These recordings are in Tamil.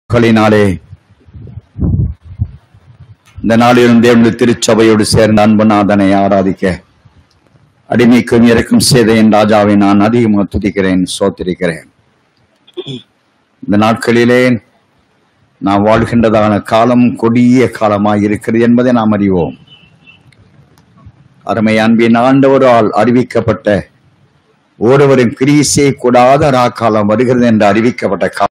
களினாலே இந்த நாளிலும் தேவனுடைய திருச்சபையோடு சேர்ந்த அன்புநாதனை ஆராதிக்க அடிமைக்கும் இறக்கும் செய்த என் ராஜாவை நான் அதிகமாக துதிக்கிறேன் சோத்திருக்கிறேன் இந்த நாட்களிலே நாம் வாழ்கின்றதான காலம் கொடிய காலமாய் இருக்கிறது என்பதை நாம் அறிவோம் அருமை அன்பின் ஆண்டவரால் அறிவிக்கப்பட்ட ஒருவரின் கிரீசை கூடாத ராக்காலம் வருகிறது என்று அறிவிக்கப்பட்ட காலம்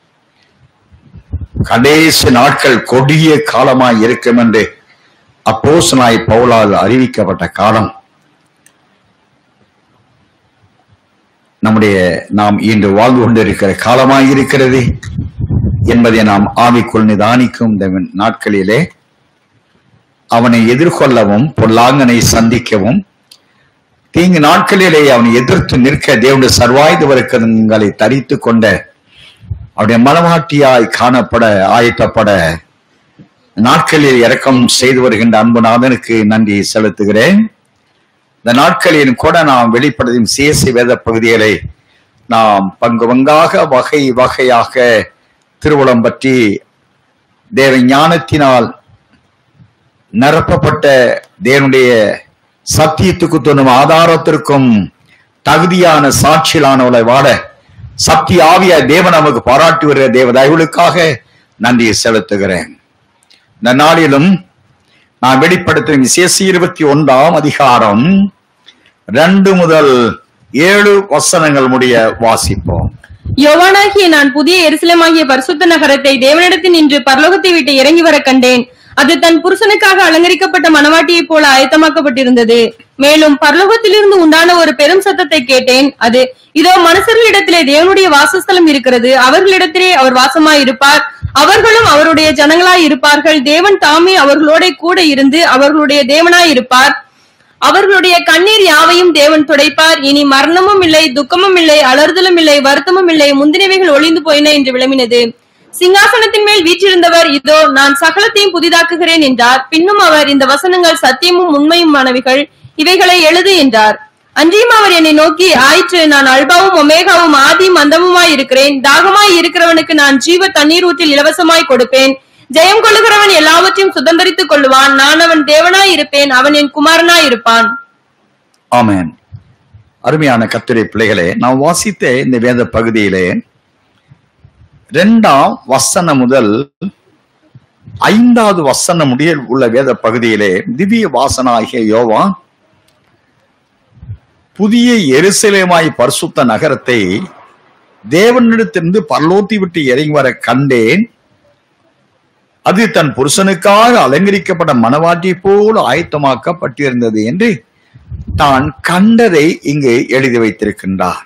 கடைசி நாட்கள் கொடிய காலமாய் இருக்கும் என்று அப்போஸ்தலனாய் பவுலால் அறிவிக்கப்பட்ட காலம் நம்முடைய நாம் இன்று வாழ்ந்து கொண்டிருக்கிற காலமாய் இருக்கிறது என்பதை நாம் ஆவிக்குள் நிதானிக்கும் இந்த நாட்களிலே அவனை எதிர்கொள்ளவும் பொல்லாங்கனை சந்திக்கவும் தீங்கு நாட்களிலே அவனை எதிர்த்து நிற்க தேவனுடைய சர்வாயுத வர்க்கங்களை தரித்து கொண்ட அவருடைய மனவாட்டியாய் காணப்பட ஆயத்தப்பட நாட்களில் இறக்கம் செய்து வருகின்ற அன்புநாதனுக்கு நன்றி செலுத்துகிறேன் இந்த நாட்களில் கூட நாம் வெளிப்படுத்தும் சிஎஸ்சி வேத பகுதிகளை நாம் பங்கு பங்காக வகை வகையாக திருவுளம் பற்றி தேவ ஞானத்தினால் நிரப்பப்பட்ட தேவனுடைய சத்தியத்துக்கு தோணும் ஆதாரத்திற்கும் தகுதியான சாட்சியிலானவளை வாழ சக்தி ஆவிய தேவன் நமக்கு பாராட்டி வருகிற தேவ தயவுகளுக்காக நன்றியை செலுத்துகிறேன் இந்த நாளிலும் நான் வெளிப்படுத்தும் விசேஷ இருபத்தி ஒன்றாம் அதிகாரம் ரெண்டு முதல் ஏழு வசனங்கள் முடிய வாசிப்போம் யோவானாகிய நான் புதிய எருசலேமாகிய பரிசுத்த நகரத்தை தேவனிடத்தில் நின்று பரலோகத்தை விட்டு இறங்கி வர கண்டேன் அது தன் புருஷனுக்காக அலங்கரிக்கப்பட்ட மணவாட்டியைப் போல ஆயத்தமாக்கப்பட்டிருந்தது மேலும் பரலோகத்திலிருந்து உண்டான ஒரு பெரும் சத்தத்தை கேட்டேன் அது இதோ மனுஷர்களிடத்திலே தேவனுடைய வாசஸ்தலம் இருக்கிறது அவர்களிடத்திலே அவர் வாசமாய் இருப்பார் அவர்களும் அவருடைய ஜனங்களாய் இருப்பார்கள் தேவன் தாமே அவர்களோட கூட இருந்து அவர்களுடைய தேவனாய் இருப்பார் அவர்களுடைய கண்ணீர் யாவையும் தேவன் துடைப்பார் இனி மரணமும் இல்லை துக்கமும் இல்லை அலறுதலும் இல்லை வருத்தமும் இல்லை முந்தினவைகள் ஒளிந்து போயின என்று விளம்பினது சிங்காசனத்தின் மேல் வீற்றிருந்தவர் இதோ நான் சகலத்தையும் புதிதாக்குகிறேன் என்றார் பின்னும் அவர் இந்த வசனங்கள் சத்தியமும் உண்மையுமானவைகள் இவைகளை எழுது என்றார் அன்றியும் அவர் என்னை நோக்கி ஆயிற்று நான் அல்பாவும் ஒமேகாவும் ஆதியும் அந்தமுமாய் இருக்கிறேன் தாகமாய் இருக்கிறவனுக்கு நான் ஜீவ தண்ணீர் ஊற்றில் இலவசமாய் கொடுப்பேன் ஜெயம் கொள்ளுகிறவன் எல்லாவற்றையும் சுதந்திரித்துக் கொள்ளுவான் நான் அவன் தேவனாய் இருப்பேன் அவன் என் குமாரனாய் இருப்பான் ஆமென் அருமையான கத்துரை பிள்ளைகளே நான் வாசித்த இந்த வேத பகுதியிலே இரண்டாம் வசனம் முதல் ஐந்தாவது வசனம் முடிய உள்ள வேத பகுதியிலே திவ்ய வாசனாகிய யோவான் புதிய எருசலேமாய் பரிசுத்த நகரத்தை தேவனிடத்திலிருந்து பரலோத்தி விட்டு இறங்கி வர கண்டேன் அது தன் புருஷனுக்காக அலங்கரிக்கப்பட்ட மனவாட்டி போல் ஆயத்தமாக்கப்பட்டிருந்தது என்று தான் கண்டதை இங்கு எழுதி வைத்திருக்கின்றார்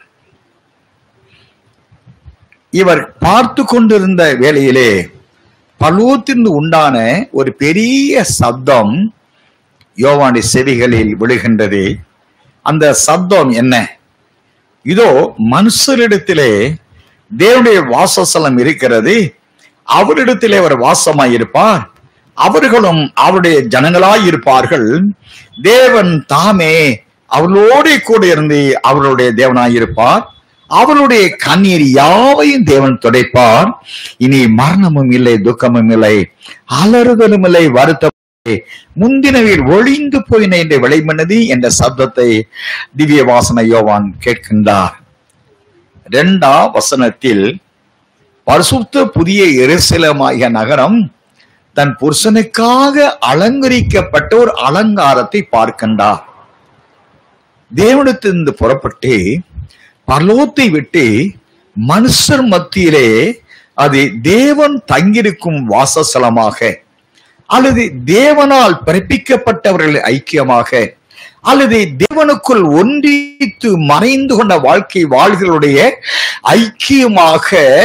இவர் பார்த்து கொண்டிருந்த வேளையிலே பலூத்திலிருந்து உண்டான ஒரு பெரிய சப்தம் யோவானுடைய செவிகளில் விழுகின்றது அந்த சப்தம் என்ன இதோ மனுஷரிடத்திலே தேவனுடைய வாசஸ்தலம் இருக்கிறது அவரிடத்திலே அவர் வாசமாய் இருப்பார் அவர்களும் அவருடைய ஜனங்களாய் இருப்பார்கள் தேவன் தாமே அவர்களோடு கூட இருந்து அவர்களுடைய தேவனாய் இருப்பார் அவருடைய கண்ணீர் யாவையும் தேவன் துடைப்பார் இனி மரணமும் இல்லை துக்கமும் இல்லை அலறுதலும் இல்லை வருத்தம் இல்லை. முந்தினவில் ஒளிந்து போயின என்று விளைமனது என்ற சப்தத்தை திவ்ய வாசன யோவான் கேட்கின்றார் இரண்டாம் வசனத்தில் பரிசுத்த புதிய எருசலமாகிய நகரம் தன் புருஷனுக்காக அலங்கரிக்கப்பட்ட ஒரு அலங்காரத்தை பார்க்கின்றார் தேவனிடத்திலிருந்து புறப்பட்டு பரலோத்தை விட்டு மனுஷர் மத்தியிலே அது தேவன் தங்கியிருக்கும் வாசஸ்தலமாக அல்லது தேவனால் பிறப்பிக்கப்பட்டவர்கள் ஐக்கியமாக அல்லது தேவனுக்குள் ஒன்றித்து மறைந்து கொண்ட வாழ்க்கை வாழ்களுடைய ஐக்கியமாக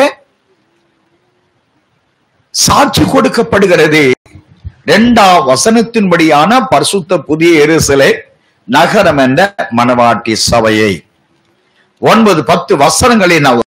சாட்சி கொடுக்கப்படுகிறது இரண்டாம் வசனத்தின்படியான பரிசுத்த புதிய எருசலே நகரம் என்ற மணவாட்டி சபையை ஒன்பது பத்து வசனங்களை நான்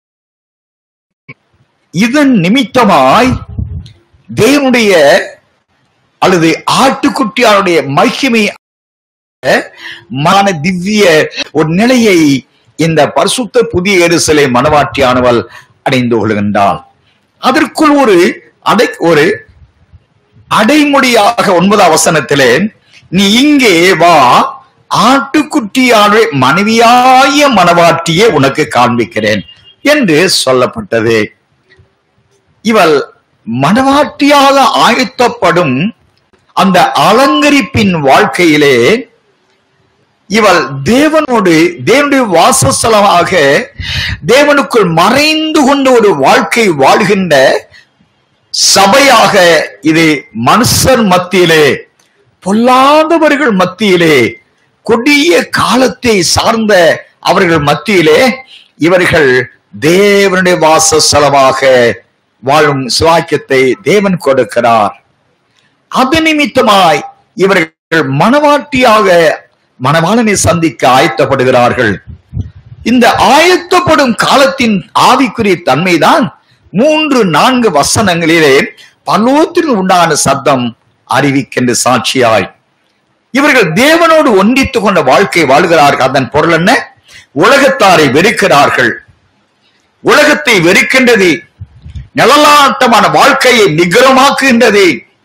இதன் நிமித்தமாய் தேவனுடைய அல்லது ஆட்டுக்குட்டியாருடைய மகிமை மான திவ்ய ஒரு நிலையை இந்த பரிசுத்த புதிய எருசலை மனவாட்டியானவள் அடைந்து கொள்கின்றாள் அதற்குள் ஒரு அடை ஒரு அடைமொழியாக ஒன்பதாம் வசனத்திலே நீ இங்கே வா ஆட்டுக்குட்டியாலே மனைவியாய மனவாட்டியே உனக்கு காண்பிக்கிறேன் என்று சொல்லப்பட்டது இவள் மனவாட்டியாக ஆயத்தப்படும் அந்த அலங்கரிப்பின் வாழ்க்கையிலே இவள் தேவனோடு தேவனுடைய வாசஸ்தலமாக தேவனுக்குள் மறைந்து கொண்ட ஒரு வாழ்க்கை வாழ்கின்ற சபையாக இது மனுஷர் மத்தியிலே பொல்லாதவர்கள் மத்தியிலே கொடிய காலத்தை சார்ந்த அவர்கள் மத்தியிலே இவர்கள் தேவனுடைய வாசஸ்தலமாக வாழும் சிவாக்கியத்தை தேவன் கொடுக்கிறார் அது நிமித்தமாய் இவர்கள் மனவாட்டியாக மணவாளனை சந்திக்க ஆயத்தப்படுகிறார்கள் இந்த ஆயத்தப்படும் காலத்தின் ஆவிக்குரிய தன்மைதான் மூன்று நான்கு வசனங்களிலே பலோத்தில் உண்டான சத்தம் அறிவிக்கின்ற சாட்சியாய் இவர்கள் தேவனோடு ஒன்றித்துக் கொண்ட வாழ்க்கை வாழ்கிறார்கள் அதன் பொருள் என்ன உலகத்தாரை வெறுக்கிறார்கள் உலகத்தை வெறுக்கின்றது நிழலாட்டமான வாழ்க்கையை நிகரமாக்குகின்றது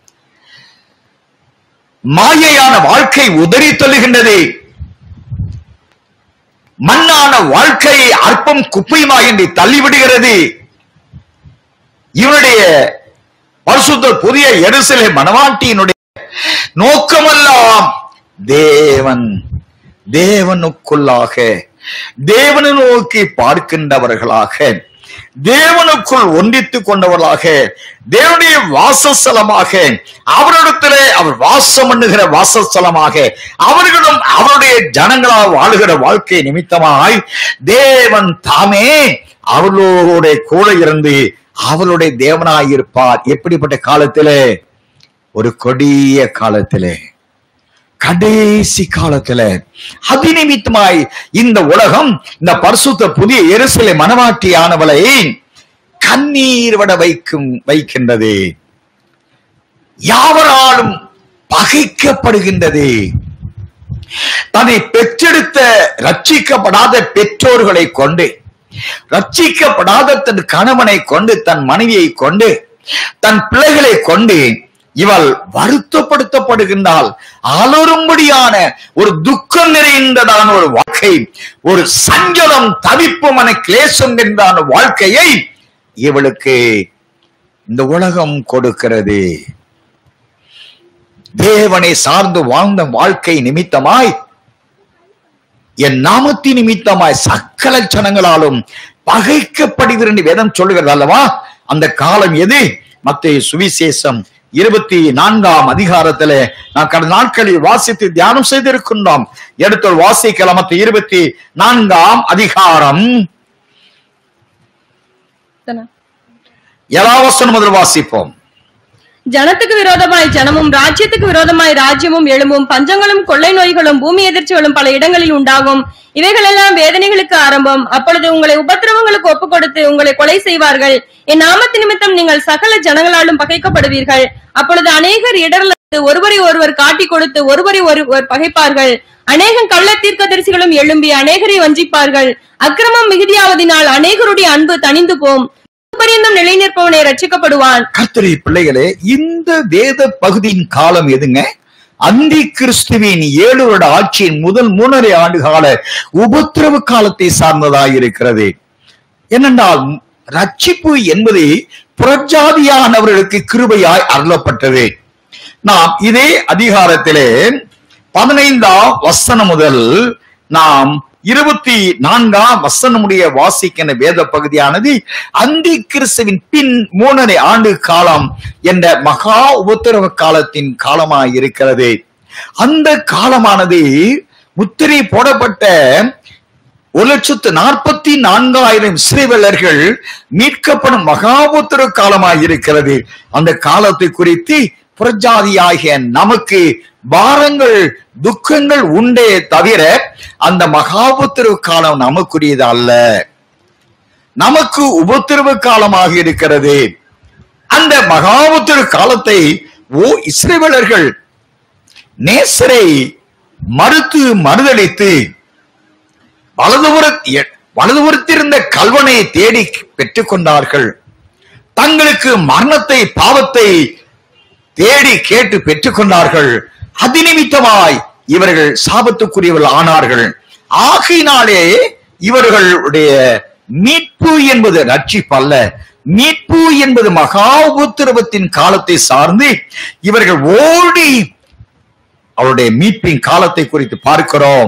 மாயையான வாழ்க்கை உதறி தள்ளுகின்றது மண்ணான வாழ்க்கையை அற்பம் குப்பையுமா என்று தள்ளிவிடுகிறது இவனுடைய பரிசுத்த புதிய எருசலே மனவாட்டியினுடைய நோக்கமெல்லாம் தேவன் தேவனுக்குள்ளாக தேவனை நோக்கி பார்க்கின்றவர்களாக தேவனுக்குள் ஒன்றித்துக் கொண்டவர்களாக தேவனுடைய வாசஸ்தலமாக அவரிடத்திலே அவர் வாசம் பண்ணுகிற வாசஸ்தலமாக அவர்களும் அவருடைய ஜனங்களாக வாழுகிற வாழ்க்கை நிமித்தமாய் தேவன் தாமே அவர்களோட கூட இருந்து அவளுடைய தேவனாய் இருப்பார் எப்படிப்பட்ட காலத்திலே ஒரு கொடிய காலத்திலே கடைசி காலத்துல அதிநிமித்தமாய் இந்த உலகம் இந்த பரிசுத்த புதிய எருசலை மனவாட்டியானவளை கண்ணீர் விட வைக்கும் வைக்கின்றது யாவராலும் பகைக்கப்படுகின்றது தன்னை பெற்றெடுத்த ரட்சிக்கப்படாத பெற்றோர்களை கொண்டு ரட்சிக்கப்படாத தன் கணவனை கொண்டு தன் மனைவியை கொண்டு தன் பிள்ளைகளை கொண்டு இவள் வருத்தப்படுத்தப்படுகின்றாள் அலரும்படியான ஒரு துக்கம் நிறைந்ததான ஒரு வாழ்க்கை ஒரு சஞ்சலம் தவிப்பு மன கிளேசம் என்றான வாழ்க்கையை இவளுக்கு இந்த உலகம் கொடுக்கிறது தேவனை சார்ந்து வாழ்ந்த வாழ்க்கை நிமித்தமாய் என் நாமத்தின் நிமித்தமாய் சக்கல ஜனங்களாலும் பகைக்கப்படுகிற என்று வேதம் சொல்லுகிறது அல்லவா அந்த காலம் எது மத்திய சுவிசேஷம் இருபத்தி நான்காம் அதிகாரத்திலே நான் கடந்த நாட்களில் வாசித்து தியானம் செய்திருக்கின்றோம் எடுத்து வாசிக்கலாம் மத்த இருபத்தி நான்காம் அதிகாரம் எலாவசனம் முதல் வாசிப்போம் ஜனத்துக்கு விரோதமாய் ஜனமும் ராஜ்யத்துக்கு விரோதமாய் ராஜ்யமும் எழும்பும் பஞ்சங்களும் கொள்ளை நோய்களும் பூமி எதிர்ச்சிகளும் பல இடங்களில் உண்டாகும் இவைகளெல்லாம் வேதனைகளுக்கு ஆரம்பம் அப்பொழுது உங்களை உபத்திரவங்களுக்கு ஒப்புக் கொடுத்து உங்களை கொலை செய்வார்கள் என் நாமத்து நிமித்தம் நீங்கள் சகல ஜனங்களாலும் பகைக்கப்படுவீர்கள் அப்பொழுது அநேகர் இடர்ல ஒருவரை ஒருவர் காட்டிக் கொடுத்து ஒருவரை ஒருவர் பகைப்பார்கள் அநேகம் கள்ள தீர்க்கதரிசிகளும் எழும்பி அநேகரை வஞ்சிப்பார்கள் அக்கிரமம் மிகுதியாவதினால் அநேகருடைய அன்பு தணிந்து போம் பரியந்தம் நிலை நிற்பவனே ரட்சிக்கப்படுவான் கர்த்தரி பிள்ளைகளே இந்த வேத பகுதியின் காலம் எதுங்க அந்தி கிறிஸ்துவின் ஏழு வருட ஆட்சியின் முதல் மூணரை ஆண்டு கால உபத்திரவு காலத்தை சார்ந்ததாய் இருக்கிறது என்னென்றால் ரட்சிப்பு என்பது புறஜாதியானவர்களுக்கு கிருபையாய் அருளப்பட்டது நாம் இதே அதிகாரத்திலே பதினைந்தாம் வசனம் முதல் நாம் இருபத்தி நான்காம் வசனமுடைய வாசிக்கின்ற வேத பகுதியானது அந்தி கிறிஸ்துவின் பின் மூணரை ஆண்டு காலம் என்ற மகா உபத்திரவ காலத்தின் காலமாய் இருக்கிறது அந்த காலமானது முத்திரை போடப்பட்ட ஒரு லட்சத்து நாற்பத்தி நான்காயிரம் இஸ்ரேவேலர்கள் மீட்கப்படும் மகாபுத்திர காலமாய் இருக்கிறது அந்த காலத்தை குறித்து புறஜாதியாகிய நமக்கு பாரங்கள் துக்கங்கள் உண்டே தவிர அந்த மகாபுத்திரவு காலம் நமக்குரியது அல்ல நமக்கு உபத்திரவு காலமாக இருக்கிறது அந்த மகாபுத்திர காலத்தை ஓ இஸ்ரேவேலர்கள் நேசரை மறுத்து மறுதளித்து வலதுபுற வலதுபுறத்திருந்த கல்வனை தேடி பெற்றுக்கொண்டார்கள் தங்களுக்கு மரணத்தை பாவத்தை தேடி கேட்டு பெற்றுக்கொண்டார்கள் அது நிமித்தமாய் இவர்கள் சாபத்துக்குரியவர்கள் ஆனார்கள் ஆகையினாலே இவர்களுடைய மீட்பு என்பது ரட்சிப்பு அல்ல மீட்பு என்பது மகா உபத்திரவத்தின் காலத்தை சார்ந்து இவர்கள் ஓடி அவருடைய மீட்பின் காலத்தை குறித்து பார்க்கிறோம்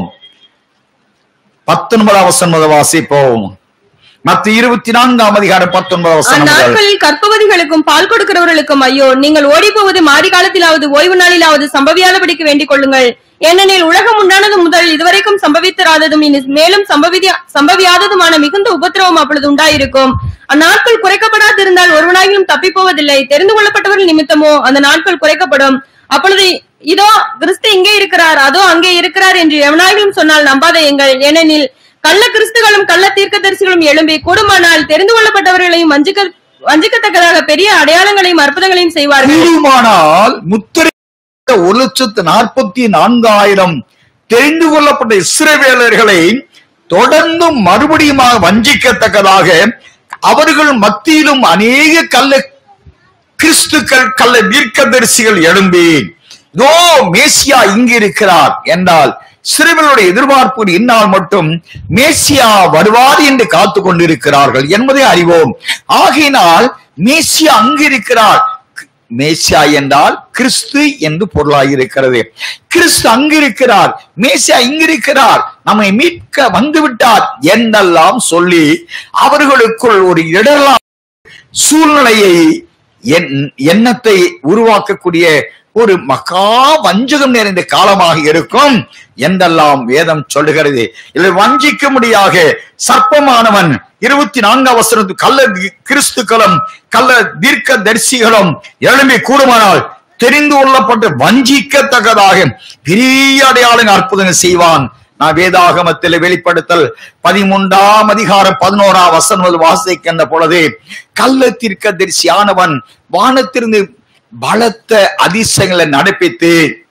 பத்தொன்பதாம் வசனம் முதல் வாசிப்போம் மத்த இருபத்தி நான்காம் அதிகாரம் பத்தொன்பதாம் வசனம் முதல். அந்நாட்களில் கற்பவதிகளுக்கும் பால் கொடுக்கிறவர்களுக்கும் ஐயோ நீங்கள் ஓடி போவது மாறி காலத்திலாவது ஓய்வு நாளிலாவது சம்பவியாதபடிக்கு வேண்டிக் கொள்ளுங்கள் ஏனெனில் உலகம் உண்டானது முதல் இதுவரைக்கும் சம்பவித்திராததும் இனி மேலும் சம்பவிதி சம்பவியாததுமான மிகுந்த உபத்திரவம் அப்பொழுது உண்டாயிருக்கும் அந்நாட்கள் குறைக்கப்படாதிருந்தால் ஒருவனாகிலும் தப்பி போவதில்லை தெரிந்து கொள்ளப்பட்டவர்கள் நிமித்தமோ அந்த நாட்கள் குறைக்கப்படும் அப்பொழுது இதோ கிறிஸ்து இங்கே இருக்கிறார் அதோ அங்கே இருக்கிறார் என்று எவனாகிலும் சொன்னால் நம்பாதையுங்கள் ஏனெனில் கள்ள கிறிஸ்துகளும் கள்ள தீர்க்கதரிசிகளும் எழும்பி கூடுமானால் தெரிந்து கொள்ளப்பட்டவர்களையும் வஞ்சிக்க வஞ்சிக்கத்தக்கதாக பெரிய அடையாளங்களையும் அற்புதங்களையும் செய்வார்கள் கூடுமானால் முத்திரை ஒரு லட்சத்து நாற்பத்தி நான்காயிரம் தெரிந்து கொள்ளப்பட்ட இஸ்ரவேலர்களை தொடர்ந்து மறுபடியுமாக வஞ்சிக்கத்தக்கதாக அவர்கள் மத்தியிலும் அநேக கள்ள கிறிஸ்துக்கள் கள்ள தீர்க்கதரிசிகள் எழும்பி இதோ மேசியா இங்கு இருக்கிறார் என்றால் சிறுவர்களுடைய எதிர்பார்ப்பு இந்நாள் மட்டும் மேசியா வருவார் என்று காத்து கொண்டிருக்கிறார்கள் என்பதை அறிவோம் ஆகையினால் மேசியா அங்கு இருக்கிறார் மேசியா என்றால் கிறிஸ்து என்று பொருளாயிருக்கிறது கிறிஸ்து அங்கிருக்கிறார் மேசியா இங்கிருக்கிறார் நம்மை மீட்க வந்துவிட்டார் என்றெல்லாம் சொல்லி அவர்களுக்குள் ஒரு இடலாம் சூழ்நிலையை எண்- எண்ணத்தை உருவாக்கக்கூடிய ஒரு மகா வஞ்சகம் நிறைந்த காலமாக இருக்கும் என்றெல்லாம் வேதம் சொல்லுகிறது இதை வஞ்சிக்கும்படியாக சர்ப்பமானவன் இருபத்தி நான்காம் வசனத்து கள்ள தி- கிறிஸ்துக்களும் கள்ள தீர்க்க தரிசிகளும் எழும்பி கூடுமானால் தெரிந்து கொள்ளப்பட்டு வஞ்சிக்கத்தக்கதாக பெரிய அடையாளங்க அற்புதங்கள் செய்வான் நான் வேதாகமத்தில் வெளிப்படுத்தல் பதிமூன்றாம் அதிகாரம் பதினோராம் வசனம் முதல் வாசிக்கின்ற பொழுது கள்ள தீர்க்க தரிசியானவன் வானத்திலிருந்து பலத்த அதிசயங்களை நடப்பித்து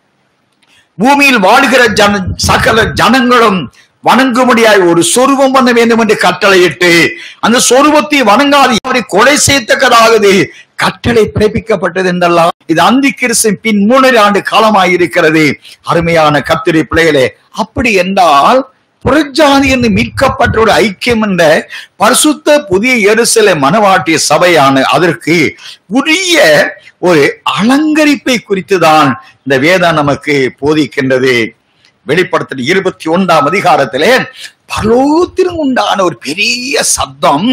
பூமியில் வாழ்கிற ஜன சகல ஜனங்களும் வணங்கும்படியாய் ஒரு சொருபம் பண்ண வேண்டும் என்று கட்டளையிட்டு அந்த சொருபத்தை வணங்காது அவரை கொலை செய்யத்தக்கதாகுது கட்டளை பிறப்பிக்கப்பட்டது என்றெல்லாம் இது அந்தி கிறிஸ்தின் பின் மூணரை ஆண்டு காலமாய் இருக்கிறது அருமையான கத்திரி பிள்ளைகளே அப்படி என்றால் புறஜாதி என்று மீட்கப்பட்ட ஒரு ஐக்கியம் என்ற பரிசுத்த புதிய எருசலை மனவாட்டிய சபையான அதற்கு உரிய ஒரு அலங்கரிப்பை குறித்துதான் இந்த வேதம் நமக்கு போதிக்கின்றது வெளிப்படுத்தல் இருபத்தி ஒன்றாம் அதிகாரத்திலே பலோத்திலும் உண்டான ஒரு பெரிய சத்தம்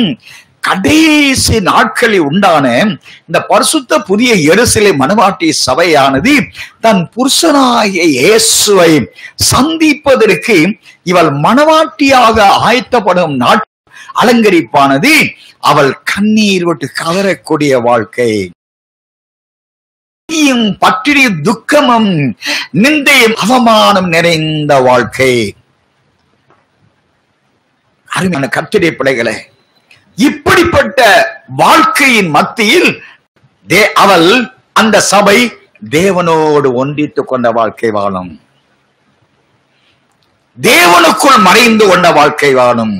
கடைசி நாட்களில் உண்டான இந்த பரிசுத்த புதிய எருசலை மனவாட்டி சபையானது தன் புருஷனாகிய இயேசுவை சந்திப்பதற்கு இவள் மனவாட்டியாக ஆயத்தப்படும் நாட் அலங்கரிப்பானது அவள் கண்ணீர் விட்டு கதறக்கூடிய வாழ்க்கை தீயும் பற்றிய துக்கமும் நிந்தையும் அவமானம் நிறைந்த வாழ்க்கை அருமையான கத்திரை பிள்ளைகளே இப்படிப்பட்ட வாழ்க்கையின் மத்தியில் தே அவள் அந்த சபை தேவனோடு ஒன்றித்துக் கொண்ட வாழ்க்கை வாழும் தேவனுக்குள் மறைந்து கொண்ட வாழ்க்கை வாழும்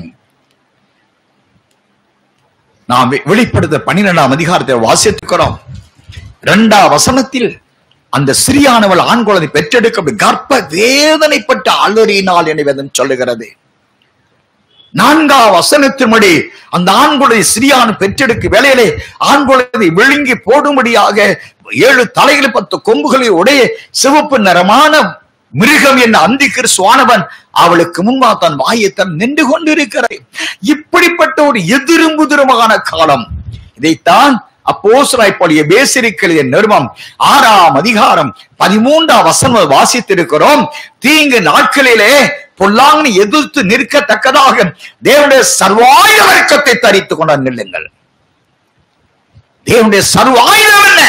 நாம் வெ- வெளிப்படுத்த பன்னிரெண்டாம் அதிகாரத்தை வாசித்துக்கிறோம் இரண்டாம் வசனத்தில் அந்த சிறியானவள் ஆண் குழந்தை பெற்றெடுக்க கர்ப்ப வேதனைப்பட்ட அலறினாள் என்று வேதம் சொல்லுகிறது நான்காம் வசனத்தின்படி அந்த ஆண் குழந்தை சிறியான பெற்றெடுக்க வேலையிலே ஆண் குழந்தை விழுங்கி போடும்படியாக ஏழு தலைகள் பத்து கொம்புகளை உடைய சிவப்பு நிறமான மிருகம் என்ற அந்தி கிறிஸ்துவானவன் அவளுக்கு முன்பா தன் வாயை தன் நின்று கொண்டிருக்கிறது இப்படிப்பட்ட ஒரு எதிரும்புதிருமான காலம் இதைத்தான் அப்போஸ்தலனாய் பழைய பேசிருக்கிற நிருபம் ஆறாம் அதிகாரம் பதிமூன்றாம் வசனம் வாசித்திருக்கிறோம் தீங்கு நாட்களிலே பொல்லாங்கனை எதிர்த்து நிற்கத்தக்கதாக தேவனுடைய சர்வாயுத வர்க்கத்தை தரித்துக் கொண்ட நில்லுங்கள் தேவனுடைய சர்வாயுதம் என்ன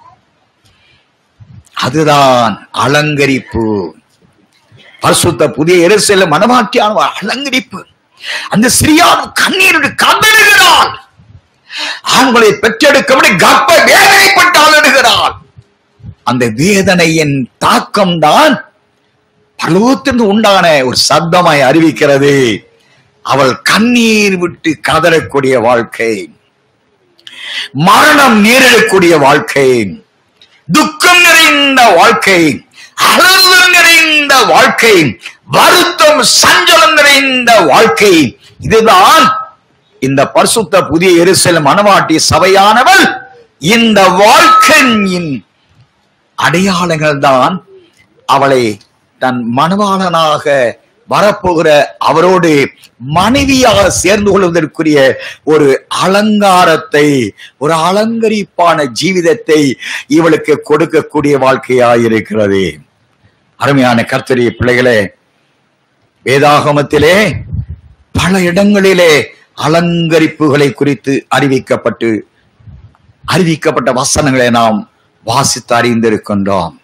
அதுதான் அலங்கரிப்பு பரிசுத்த புதிய எரிசல மனமாட்டியான ஒரு அலங்கரிப்பு அந்த சிறியான் கண்ணீரோடு கதறுகிறாள் ஆண்களை பெற்றெடுக்க கர்ப்ப வேதனைப்பட்டு அலறுகிறாள் அந்த வேதனையின் தாக்கம் தான் பலவத்திலிருந்து உண்டான ஒரு சத்தமாய் அறிவிக்கிறது அவள் கண்ணீர் விட்டு கதறக்கூடிய வாழ்க்கை மரணம் நேரிடக்கூடிய வாழ்க்கை துக்கம் நிறைந்த வாழ்க்கை அழுதல் நிறைந்த வாழ்க்கை வருத்தம் சஞ்சலம் நிறைந்த வாழ்க்கை இதுதான் இந்த பரிசுத்த புதிய எருசலேம் மனவாட்டி சபையானவள் இந்த வாழ்க்கையின் அடையாளங்கள் தான் அவளை தன் மணவாளனாக வரப்போகிற அவரோடு மனைவியாக சேர்ந்து கொள்வதற்குரிய ஒரு அலங்காரத்தை ஒரு அலங்கரிப்பான ஜீவிதத்தை இவளுக்கு கொடுக்கக்கூடிய வாழ்க்கையாயிருக்கிறது அருமையான கர்த்தரி பிள்ளைகளே வேதாகமத்திலே பல இடங்களிலே அலங்கரிப்புகளை குறித்து அறிவிக்கப்பட்டு அறிவிக்கப்பட்ட வசனங்களை நாம் வாசித்து அறிந்திருக்கின்றோம்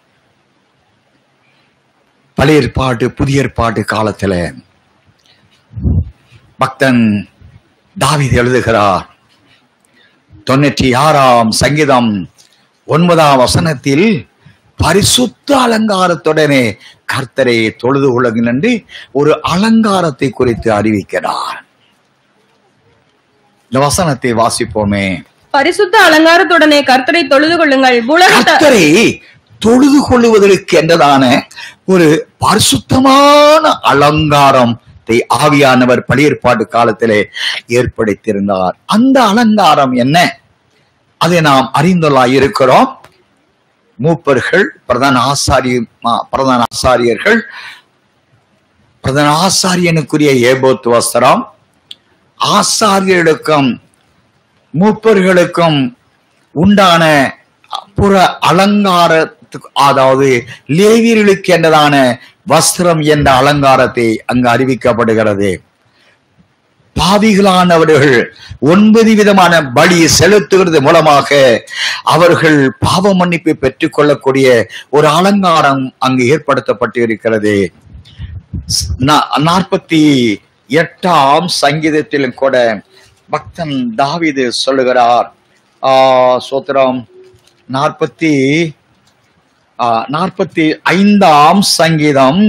பழைய ஏற்பாட்டு புதிய ஏற்பாட்டு காலத்துல பக்தன் தாவீது எழுதுகிறார் தொண்ணூற்றி ஆறாம் சங்கீதம் ஒன்பதாம் வசனத்தில் பரிசுத்த அலங்காரத்துடனே கர்த்தரை தொழுது கொள்ளுங்கள் என்று ஒரு அலங்காரத்தை குறித்து அறிவிக்கிறார் இந்த வசனத்தை வாசிப்போமே பரிசுத்த அலங்காரத்துடனே கர்த்தரை தொழுது கொள்ளுங்கள் உலகத்த கர்த்தரை தொழுது கொள்ளுவதற்கு என்றதான ஒரு பரிசுத்தமான அலங்காரத்தை ஆவியானவர் பழையற்பாடு காலத்திலே ஏற்படுத்தியிருந்தார் அந்த அலங்காரம் என்ன அதை நாம் அறிந்துள்ளாய் இருக்கிறோம் மூப்பர்கள் பிரதான ஆசாரிய பிரதான ஆசாரியர்கள் பிரதான ஆசாரியனுக்குரிய ஏபோத்து வஸ்திரம் ஆசாரியர்களுக்கும் மூப்பர்களுக்கும் உண்டான புற அலங்காரத்துக்கு அதாவது லேவியர்களுக்கு என்றதான வஸ்திரம் என்ற அலங்காரத்தை அங்கு அறிவிக்கப்படுகிறது பாவிகளானவர்கள் ஒன்பது விதமான பலி செலுத்துகிறது மூலமாக அவர்கள் பாவ மன்னிப்பை பெற்றுக் கொள்ளக்கூடிய ஒரு அலங்காரம் அங்கு ஏற்படுத்தப்பட்டு இருக்கிறது நா- நாற்பத்தி எட்டாம் சங்கீதத்திலும் கூட பக்தன் தாவீது சொல்லுகிறார் ஆ சோத்திரம் நாற்பத்தி ஆ, நாற்பத்தி ஐந்தாம் சங்கீதம்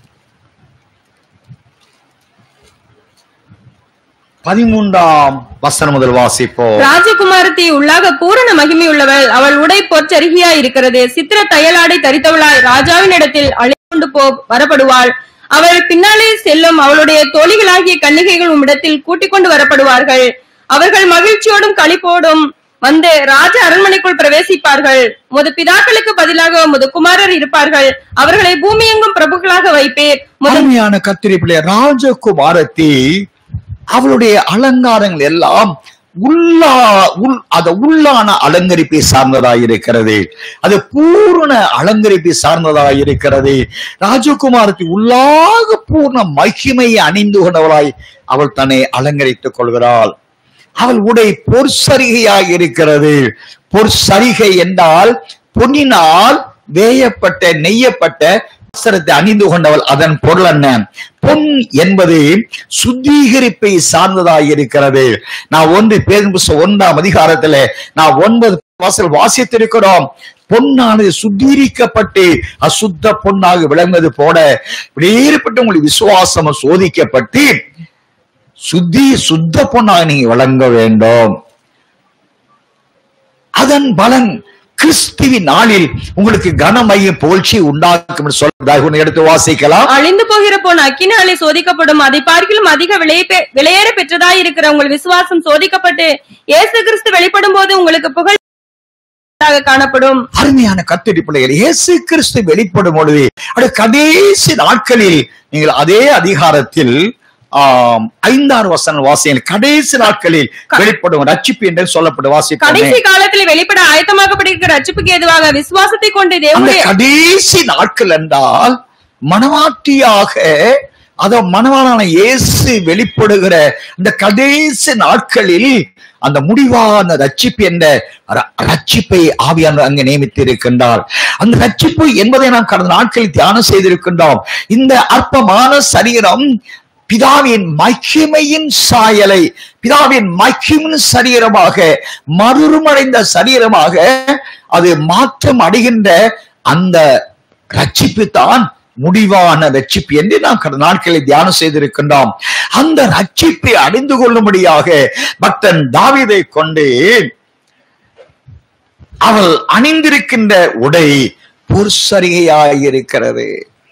பதிமூன்றாம் வசனம் முதல் வாசிப்போம் ராஜகுமாரத்தி உள்ளாக பூரண மகிமை உள்ளவள் அவள் உடை பொற்சருகியா இருக்கிறது சித்திர தையலாடை தரித்தவளாய் ராஜாவின் இடத்தில் அழைத்துண்டு போ வரப்படுவாள் அவள் பின்னாலே செல்லும் அவளுடைய தோழிகளாகிய கன்னிகைகள் உம்மிடத்தில் கூட்டிக் கொண்டு வரப்படுவார்கள் அவர்கள் மகிழ்ச்சியோடும் களிப்போடும் வந்து ராஜ அரண்மனைக்குள் பிரவேசிப்பார்கள் முது பிதாக்களுக்கு பதிலாக முது குமாரர் இருப்பார்கள் அவர்களை பூமியெங்கும் பிரபுக்களாக வைப்பேர் முது அருமையான கத்திரி பிள்ளை ராஜகுமாரத்தி அவளுடைய அலங்காரங்கள் எல்லாம் உள்ளா உள் அத உள்ளான அலங்கரிப்பை சார்ந்ததாய் இருக்கிறது அது பூரண அலங்கரிப்பை சார்ந்ததாய் இருக்கிறது ராஜகுமாரத்தி உள்ளாக பூர்ண மகிமையை அணிந்து கொண்டவளாய் அவள் தன்னை அலங்கரித்துக் கொள்கிறாள் அவள் உடை பொற்சரிகையாய் இருக்கிறது பொற்சரிகை என்றால் பொன்னினால் வேயப்பட்ட நெய்யப்பட்ட வஸ்திரத்தை அணிந்து கொண்டவள் அதன் பொருள் என்ன பொன் என்பது சுத்திகரிப்பை சார்ந்ததாய் இருக்கிறது நான் ஒன்று பேரும் புஸ்தகம் ஒன்றாம் அதிகாரத்துல நான் ஒன்பது வாசல் வாசித்திருக்கிறோம் பொன்னானது சுத்திகரிக்கப்பட்டு அசுத்த பொன்னாக விளங்குவது போல வெளியேறப்பட்ட உங்களுக்கு விசுவாசம் சோதிக்கப்பட்டு சுத்தி சுத்த பொன்னாக நீங்க வழங்க வேண்டும் அதன் பலன் கிறிஸ்துவின் நாளில் உங்களுக்கு கனமைய புகழ்ச்சி உண்டாக்கும் என்று சொல்வதாக ஒன்று எடுத்து வாசிக்கலாம் அழிந்து போகிற பொன் அக்கினாலே சோதிக்கப்படும் அதை பார்க்கிலும் அதிக விலை பெ- விலையேற பெற்றதாய் இருக்கிற உங்கள் விசுவாசம் சோதிக்கப்பட்டு இயேசு கிறிஸ்து வெளிப்படும் போது உங்களுக்கு புகழ் காணப்படும் அருமையான கத்தடி பிள்ளைகள் இயேசு கிறிஸ்து வெளிப்படும் பொழுது அது கடைசி நாட்களில் நீங்கள் அதே அதிகாரத்தில் ஆம், ஐந்தாறு வசனம் வாசியல் கடைசி நாட்களில் வெளிப்படும் ரட்சிப்பு என்று சொல்லப்பட்டு வாசிப்போமே கடைசி காலத்தில் வெளிப்பட ஆயத்தமாக்கப்பட்டிருக்கிற ரட்சிப்புக்கு ஏதுவாக விசுவாசத்தை கொண்டு அந்த தேவனுடைய கடைசி நாட்கள் என்றால் மனவாட்டியாக அத மனவாளான இயேசு வெளிப்படுகிற அந்த கடைசி நாட்களில் அந்த முடிவான ரட்சிப்பு என்ற ர- ரட்சிப்பை ஆவியானவர் அங்கு நியமித்து இருக்கின்றார் அந்த ரட்சிப்பு என்பதை நாம் கடந்த நாட்களில் தியானம் செய்திருக்கின்றோம் இந்த அற்பமான சரீரம் பிதாவின் மகிமையின் சாயலை பிதாவின் மகிமின் சரீரமாக மறுமடைந்த சரீரமாக அது மாற்றம் அடைகின்ற அந்த ரட்சிப்பு தான் முடிவான ரட்சிப்பு என்று நாம் கடந்த நாட்களில் தியானம் செய்திருக்கின்றோம் அந்த ரட்சிப்பை அடைந்து கொள்ளும்படியாக பக்தன் தாவீதை கொண்டு அவள் அணிந்திருக்கின்ற உடை புர்சரிகையாயிருக்கிறது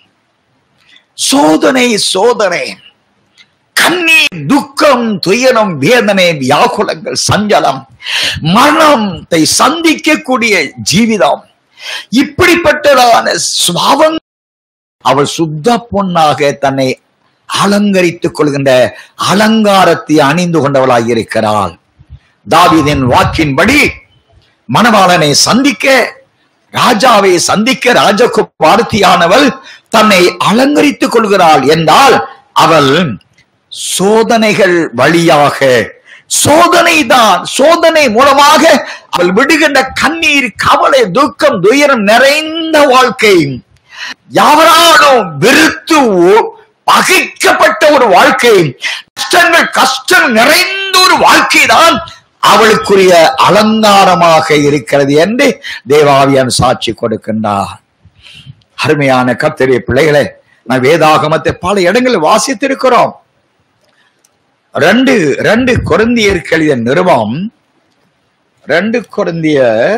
சோதனை சோதனை கண்ணீர் துக்கம் துயரம் வேதனை வியாகுலங்கள் சஞ்சலம் மரணத்தை சந்திக்கக்கூடிய ஜீவிதம் இப்படிப்பட்டதான சுவாவம் அவள் சுத்த பொன்னாக தன்னை அலங்கரித்துக் கொள்கின்ற அலங்காரத்தை அணிந்து கொண்டவளாய் இருக்கிறாள் தாவீதின் வாக்கின்படி மணவாளனை சந்திக்க ராஜாவை சந்திக்க ராஜகுமாரத்தியானவள் தன்னை அலங்கரித்துக் கொள்கிறாள் என்றால் அவள் சோதனைகள் வழியாக சோதனை தான் சோதனை மூலமாக அவள் விடுகின்ற கண்ணீர் கவலை துக்கம் துயரம் நிறைந்த வாழ்க்கை யாவராலும் வெறுத்து ஓ- பகைக்கப்பட்ட ஒரு வாழ்க்கை கஷ்டங்கள் கஷ்டம் நிறைந்த ஒரு வாழ்க்கை தான் அவளுக்குரிய அலங்காரமாக இருக்கிறது என்று தேவாவியான் சாட்சி கொடுக்கின்றார் அருமையான கர்த்தரிய பிள்ளைகளே நான் வேதாகமத்தை பல இடங்களில் வாசித்திருக்கிறோம் ரெண்டு ரெண்டு கொருந்தியர் எழுதிய நிறுவம் ரெண்டு கொருந்தியர்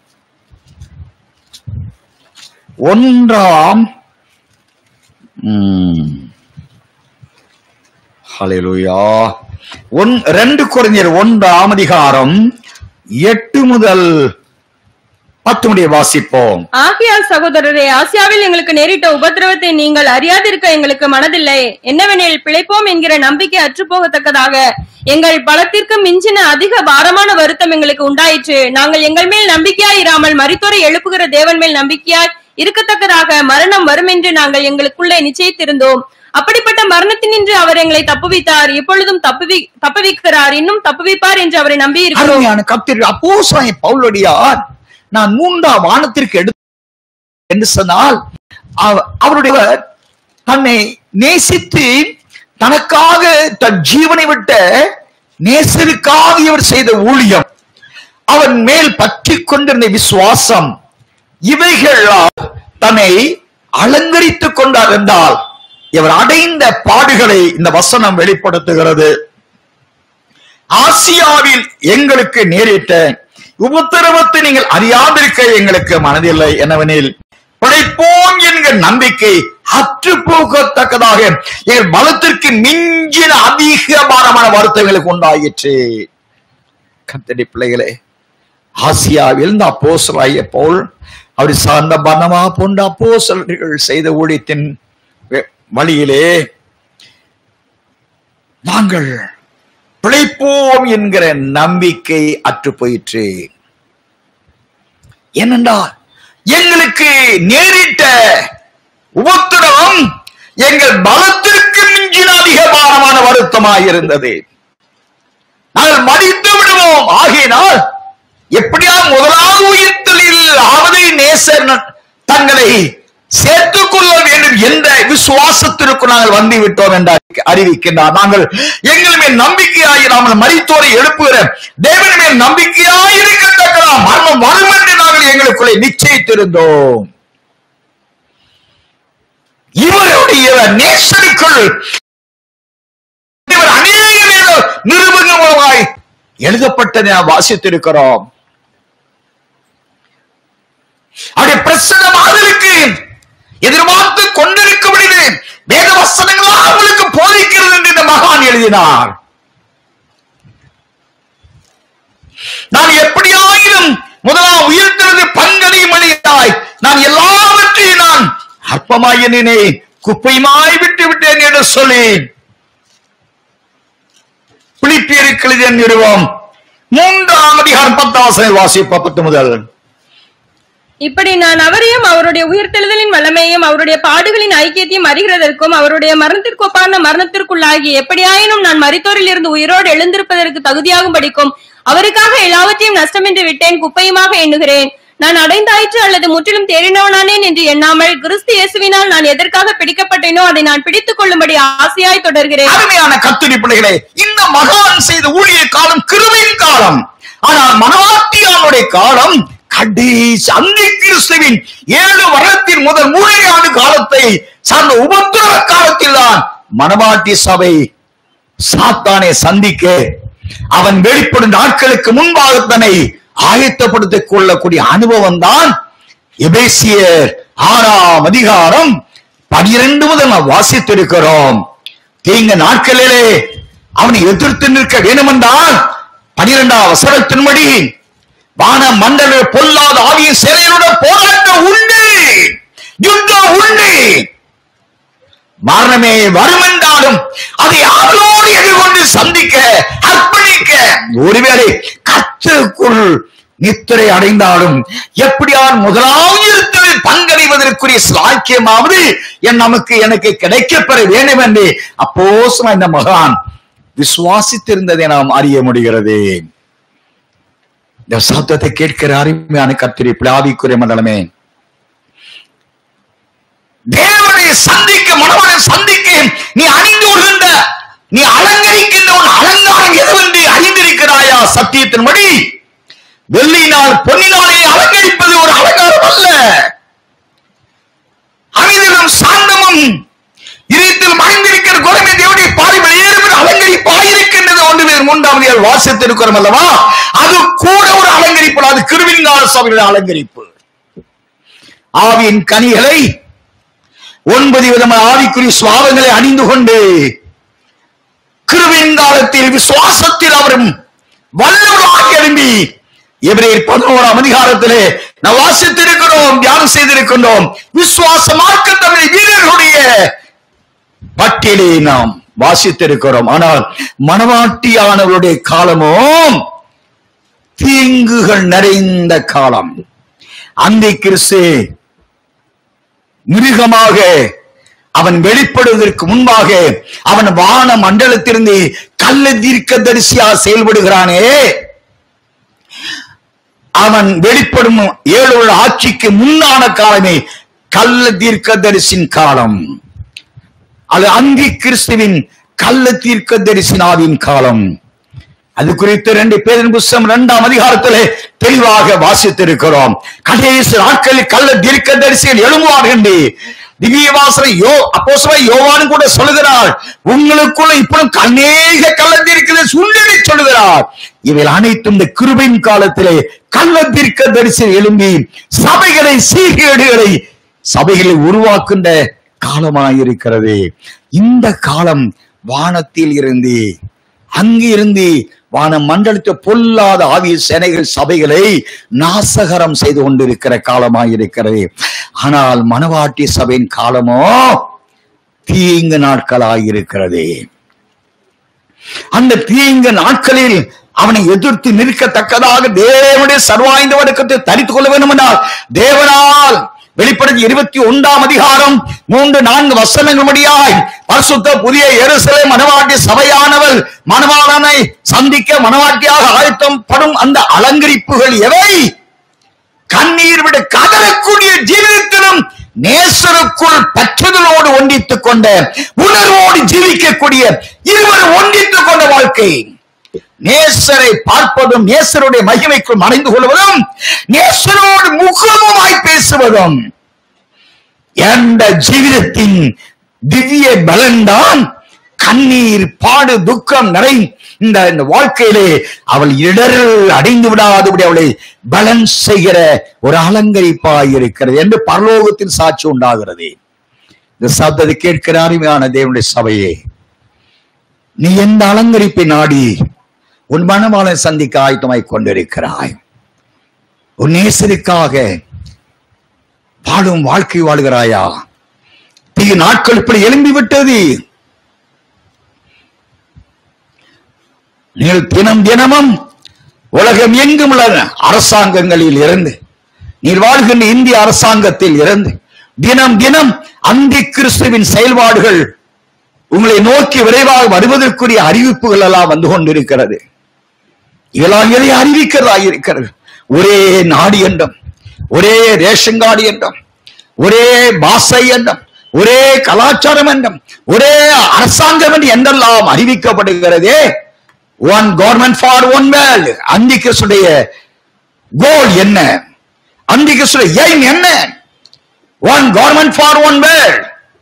ஒன்றாம் ம், ஹalleluya. ஒன் ரெண்டு கொரிந்தியர் ஒன்றாம் அதிகாரம் எட்டு முதல் பத்து முடிய வாசிப்போம் ஆகையால் சகோதரரே ஆசியாவில் எங்களுக்கு நேரிட்ட உபத்திரவத்தை நீங்கள் அறியாதிருக்க எங்களுக்கு மனதில்லை என்னவெனில் பிழைப்போம் என்கிற நம்பிக்கை அற்றுப்போகத்தக்கதாக எங்கள் பலத்திற்கு மிஞ்சின அதிக பாரமான வருத்தம் எங்களுக்கு உண்டாயிற்று நாங்கள் எங்கள் மேல் நம்பிக்கையாய் இராமல் மரித்தோரை எழுப்புகிற தேவன் மேல் நம்பிக்கையாய் இருக்கத்தக்கதாக மரணம் வரும் என்று நாங்கள் எங்களுக்குள்ளே நிச்சயித்திருந்தோம் அப்படிப்பட்ட மரணத்தினின்று அவர் எங்களை தப்புவித்தார் இப்பொழுதும் தப்புவி தப்புவிக்கிறார் இன்னும் தப்புவிப்பார் என்று அவரை நம்பி இருக்கிறோம் அருமையான கப்தர் அப்போஸ்தலனாகிய பவுலடியார் நான் மூன்றாம் வானத்திற்கு எடுத்து என்று சொன்னால் அவ- அவருடைய தன்னை நேசித்து தனக்காக தன் ஜீவனை விட்ட நேசருக்காக இவர் செய்த ஊழியம் அவன் மேல் பற்றி கொண்டிருந்த விசுவாசம் இவைகளால் தன்னை அலங்கரித்துக் கொண்டார் என்றால் இவர் அடைந்த பாடுகளை இந்த வசனம் வெளிப்படுத்துகிறது ஆசியாவில் எங்களுக்கு நேரிட்ட உபத்திரவத்தை நீங்கள் அறியாதிருக்க எங்களுக்கு மனதில்லை எனவெனில் பிழைப்போம் என்கிற நம்பிக்கை அற்று போகத்தக்கதாக எங்கள் பலத்திற்கு மிஞ்சின அதிகமான வருத்தங்களுக்கு உண்டாயிற்று கத்தடி பிள்ளைகளே ஆசியாவில் இந்த அப்போஸ்தலராகிய பவுல் அவர் சார்ந்த பர்னமா போன்ற அப்போஸ்தலர்கள் செய்த ஊழியத்தின் வெ- வழியிலே நாங்கள் பிழைப்போம் என்கிற நம்பிக்கை அற்று போயிற்று ஏனென்றால் எங்களுக்கு நேரிட்ட உபத்திரவம் எங்கள் பலத்திற்கு மிஞ்சின அதிகமான வருத்தமாயிருந்தது நாங்கள் மடித்து விடுவோம் ஆகினால் எப்படியா முதலாவது உயிர்த்தலில் ஆவதை நேசர் தங்களை சேர்த்துக் கொள்ள வேண்டும் என்ற விசுவாசத்திற்கு நாங்கள் வந்து விட்டோம் என்று அறிவிக்கின்றார் நாங்கள் எங்கள் மேல் நம்பிக்கையாயிராமல் மரித்தோரை எழுப்புகிற தேவன் மேல் நம்பிக்கையாயிருக்கத்தக்கலாம் மரணம் வரும் என்று நாங்கள் எங்களுக்குள்ளே நிச்சயித்திருந்தோம் இவருடைய நேசருக்குள் இவர் அநேக வேத நிருபங்கள் மூலமாய் எழுதப்பட்டதை நாம் வாசித்திருக்கிறோம் அவருடைய பிரசனமாதலுக்கு எதிர்பார்த்து கொண்டிருக்கப்படுது வேத வசனங்களா அவளுக்கு போதிக்கிறது என்று இந்த மகான் எழுதினார் நான் எப்படியாயினும் முதலாம் உயிர்த்தெழுந்து பங்கனை மணியாய் நான் எல்லாவற்றையும் நான் அற்பமாய் எண்ணினே குப்பையுமாய் விட்டு விட்டேன் என்று சொல்லி பிலிப்பியருக்கு எழுதிய நிறுவம் மூன்றாம் அதிகாரம் பத்தாசனை வாசிப்ப பத்து முதல் இப்படி நான் அவரையும் அவருடைய உயிர்த்தெழுதலின் வல்லமையும் அவருடைய பாடுகளின் ஐக்கியத்தையும் அறிகிறதற்கும் அவருடைய மரணத்திற்கு ஒப்பான மரணத்திற்குள்ளாகி எப்படியாயினும் நான் மரித்தோரில் இருந்து உயிரோடு எழுந்திருப்பதற்கு தகுதியாகும் படிக்கும் அவருக்காக எல்லாவற்றையும் நஷ்டமென்று விட்டேன் குப்பையுமாக எண்ணுகிறேன் நான் அடைந்தாயிற்று அல்லது முற்றிலும் தேறினவனானேன் என்று எண்ணாமல் கிறிஸ்து இயேசுவினால் நான் எதற்காக பிடிக்கப்பட்டேனோ அதை நான் பிடித்துக் கொள்ளும்படி ஆசையாய் தொடர்கிறேன் அருமையான கத்துரி பிள்ளைகளே இந்த மகான் செய்த ஊழிய காலம் கிருபையின் காலம் ஆனால் மனவாட்டியானுடைய காலம் கடைசி அந்தி கிறிஸ்துவின் ஏழு வருடத்தின் முதல் மூணு ஆண்டு காலத்தை சார்ந்த உபத்திரவ காலத்தில் தான் மனவாட்டி சபை சாத்தானை சந்திக்க அவன் வெளிப்படும் நாட்களுக்கு முன்பாக தன்னை ஆயத்தப்படுத்திக் கொள்ளக்கூடிய அனுபவம் தான் எபேசியர் ஆறாம் அதிகாரம் பனிரெண்டு முதல் நாம் வாசித்திருக்கிறோம் தீங்க நாட்களிலே அவனை எதிர்த்து நிற்க வேண்டுமென்றால் பனிரெண்டாம் வசனத்தின்படி வான மண்டல பொல்லாத ஆவியின் சிறையுடன் போராட்டம் உண்டு யுத்தம் உண்டு மரணமே வரும் என்றாலும் அதை ஆவலோடு எதிர்கொண்டு சந்திக்க அர்ப்பணிக்க ஒருவேளை கற்றுக்குள் நித்திரை அடைந்தாலும் எப்படியான் முதலாவது பங்களிவதற்குரிய சாக்கியமாவது என் நமக்கு எனக்கு கிடைக்கப்பெற வேண்டும் என்று அப்போஸ் இந்த மகான் விசுவாசித்திருந்ததை நாம் அறிய முடிகிறது இந்த சப்தத்தை கேட்கிற அருமையான கத்திரி பிளாவிக்குரிய மண்டலமே தேவனை சந்திக்க மனவனை சந்திக்க நீ அணிந்து கொள்கின்ற நீ அலங்கரிக்கின்ற உன் அலங்காரம் எதுவென்று அறிந்திருக்கிறாயா சத்தியத்தின்படி வெள்ளினால் பொன்னினாலே அலங்கரிப்பது ஒரு அலங்காரம் அல்ல அமைதியும் சாந்தமும் இதயத்தில் மறைந்திருக்கிற குறைமை தேவனுடைய பார்வையில் ஏறும் அலங்கரிப்பாயிருக்கின்றது ஒன்று பேர் மூன்றாவது ஏழு வாசித்திருக்கிறோம் அல்லவா அது கூட ஒரு அலங்கரிப்பு அது கிருவிங்கால சபையுடைய அலங்கரிப்பு ஆவியின் கனிகளை ஒன்பது விதமான ஆவிக்குரிய சுவாபங்களை அணிந்து கொண்டு கிருவிங்காலத்தில் விசுவாசத்தில் அவரும் வல்லவராக எழும்பி எபிரேயர் பதினோராம் அதிகாரத்திலே நாம் வாசித்திருக்கிறோம் தியானம் செய்திருக்கின்றோம் விசுவாச மார்க்க தமிழ் வீரர்களுடைய பட்டியலை நாம் வாசித்திருக்கிறோம் ஆனால் மனவாட்டியானவருடைய காலமோ தீங்குகள் நிறைந்த காலம் அந்த கிறிஸ்து மிருகமாக அவன் வெளிப்படுவதற்கு முன்பாக அவன் வான மண்டலத்திலிருந்து கள்ள தீர்க்க தரிசியா செயல்படுகிறானே அவன் வெளிப்படும் ஏழு ஆட்சிக்கு முன்னான காலமே கள்ள தீர்க்க தரிசின் காலம் அது அங்கி கிறிஸ்துவின் கள்ள தீர்க்க தரிசனாவின் காலம் அது குறித்து ரெண்டு பேரின் புஸ்தகம் இரண்டாம் அதிகாரத்திலே தெளிவாக வாசித்திருக்கிறோம் கடைசி நாட்களில் கள்ள தீர்க்க தரிசிகள் எழும்புவார் என்று திவ்யவாசனை யோ அப்போ யோவானும் கூட சொல்லுகிறார் உங்களுக்குள்ள இப்பொழுது அநேக கள்ள தீர்க்க சூழ்நிலை சொல்லுகிறார் இவைகள் அனைத்தும் இந்த கிருபையின் காலத்திலே கள்ள தீர்க்க தரிசி எழும்பி சபைகளை சீர்கேடுகளை சபைகளை உருவாக்குகின்ற காலமாயிருக்கிறது இந்த காலம் வானத்தில் இருந்து அங்கிருந்து வான மண்டலத்தை பொல்லாத ஆவிய சேனைகள் சபைகளை நாசகரம் செய்து கொண்டிருக்கிற காலமாயிருக்கிறது ஆனால் மனவாட்டி சபையின் காலமோ தீங்கு நாட்களாயிருக்கிறது அந்த தீங்கு நாட்களில் அவனை எதிர்த்து நிற்கத்தக்கதாக தேவனுடைய சர்வாய்ந்த வழக்கத்தை தரித்துக் கொள்ள வேண்டும் என்றால் தேவனால் வெளிப்படுத்தி இருபத்தி ஒன்றாம் அதிகாரம் மூன்று நான்கு வசனங்கள் முடியாய் பரிசுத்த புதிய எருசலை மனவாட்டி சபையானவள் மணவாளனை சந்திக்க மனவாட்டியாக ஆயத்தம் படும் அந்த அலங்கரிப்புகள் எவை கண்ணீர் விட கதறக்கூடிய ஜீவிதத்திலும் நேசருக்குள் பற்றுதலோடு ஒன்றித்துக் கொண்ட உணர்வோடு ஜீவிக்கக்கூடிய இருவர் ஒன்றித்துக் கொண்ட வாழ்க்கை நேசரை பார்ப்பதும் நேசருடைய மகிமைக்குள் மறைந்து கொள்வதும் நேசரோடு முகமுமாய் பேசுவதும் என்ற ஜீவிதத்தின் திவ்ய பலன்தான் கண்ணீர் பாடு துக்கம் நிறை இந்த இந்த வாழ்க்கையிலே அவள் இடரில் அடைந்து விடாதபடி அவளை பலன் செய்கிற ஒரு அலங்கரிப்பாய் இருக்கிறது என்று பரலோகத்தில் சாட்சி உண்டாகிறது இந்த சப்தத்தை கேட்கிற அருமையான தேவனுடைய சபையே நீ எந்த அலங்கரிப்பை நாடி உன் மனமாலை சந்திக்க ஆயத்தமாய் கொண்டிருக்கிறாய் உன் நேசருக்காக வாழும் வாழ்க்கை வாழ்கிறாயா தீய நாட்கள் இப்படி எழும்பி விட்டது நீங்கள் தினம் தினமும் உலகம் எங்கும் உள்ள அரசாங்கங்களில் இருந்து நீர் வாழ்கின்ற இந்திய அரசாங்கத்தில் இருந்து தினம் தினம் அந்தி கிறிஸ்துவின் செயல்பாடுகள் உங்களை நோக்கி விரைவாக வருவதற்குரிய அறிவிப்புகள் எல்லாம் வந்து கொண்டிருக்கிறது இதெல்லாம் எதை அறிவிக்கிறதா இருக்கிறது ஒரே நாடு என்றும் ஒரே ரேஷன் கார்டு என்றும் ஒரே பாஷை என்றும் ஒரே கலாச்சாரம் என்றும் ஒரே அரசாங்கம் என்று என்றெல்லாம் அறிவிக்கப்படுகிறதே one government for one world அந்தி கிறிஸ்துடைய கோல் என்ன அந்தி கிறிஸ்துடைய எய்ம் என்ன one government for one world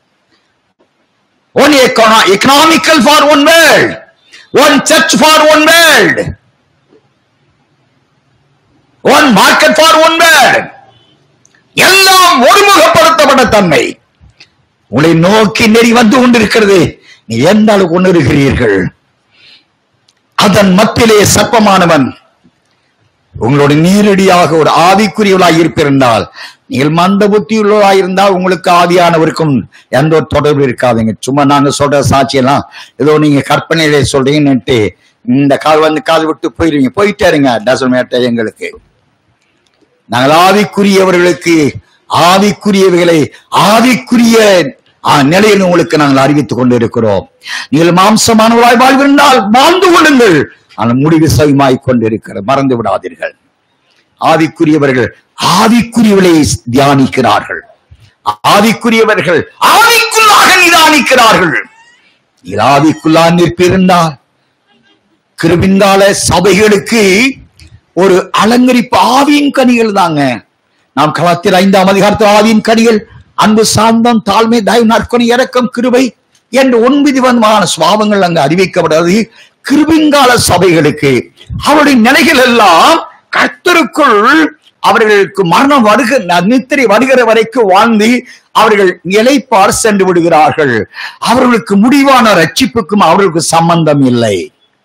one economical for one world one church for one world one market for one world எல்லாம் ஒருமுகப்படுத்தப்பட்ட தன்மை உங்களை நோக்கி நெறி வந்து கொண்டிருக்கிறது நீ எந்த அளவுக்கு உணர்கிறீர்கள் அதன் மத்தியிலே சப்பமானவன் உங்களோட நேரடியாக ஒரு ஆவிக்குரியவளாய் இருப்பிருந்தால் நீங்கள் மந்த புத்தியுள்ளவளாய் இருந்தால் உங்களுக்கு ஆவியானவருக்கும் எந்த ஒரு தொடர்பு இருக்காதுங்க சும்மா நாங்க சொல்ற சாட்சியெல்லாம் ஏதோ நீங்க கற்பனையிலே சொல்றீங்கன்னுட்டு இந்த கால் வந்து கால் விட்டு போயிருவீங்க போயிட்டே இருங்க டசன் மேட்டர் எங்களுக்கு நாங்கள் ஆவிக்குரியவர்களுக்கு ஆவிக்குரியவைகளை ஆவிக்குரிய ஆ, நிலையில் உங்களுக்கு நாங்கள் அறிவித்துக் கொண்டிருக்கிறோம் நீங்கள் மாம்சமானவராய் வாழ்விருந்தால் வாழ்ந்து கொள்ளுங்கள் ஆனால் முடிவு சவிமாய் கொண்டிருக்கிறது மறந்து விடாதீர்கள் ஆவிக்குரியவர்கள் ஆவிக்குரியவளை தியானிக்கிறார்கள் ஆவிக்குரியவர்கள் ஆவிக்குள்ளாக நிதானிக்கிறார்கள் நீர் ஆவிக்குள்ளா நிற்பிருந்தால் கிருபிங்கால சபைகளுக்கு ஒரு அலங்கரிப்பு ஆவியின் கனிகள் தாங்க நாம் களத்தில் ஐந்தாம் அதிகாரத்தில் ஆவியின் கனிகள் அன்பு சாந்தம் தாழ்மை தயவு நற்கொணி இரக்கம் கிருபை என்று ஒன்பது விதமான சுவாபங்கள் அங்கு அறிவிக்கப்படுறது கிருபிங்கால சபைகளுக்கு அவருடைய நிலைகள் எல்லாம் கர்த்தருக்குள் அவர்களுக்கு மரணம் வருக நித்திரை வருகிற வரைக்கும் வாழ்ந்து அவர்கள் இலைப்பார் சென்று விடுகிறார்கள் அவர்களுக்கு முடிவான ரட்சிப்புக்கும் அவர்களுக்கு சம்பந்தம் இல்லை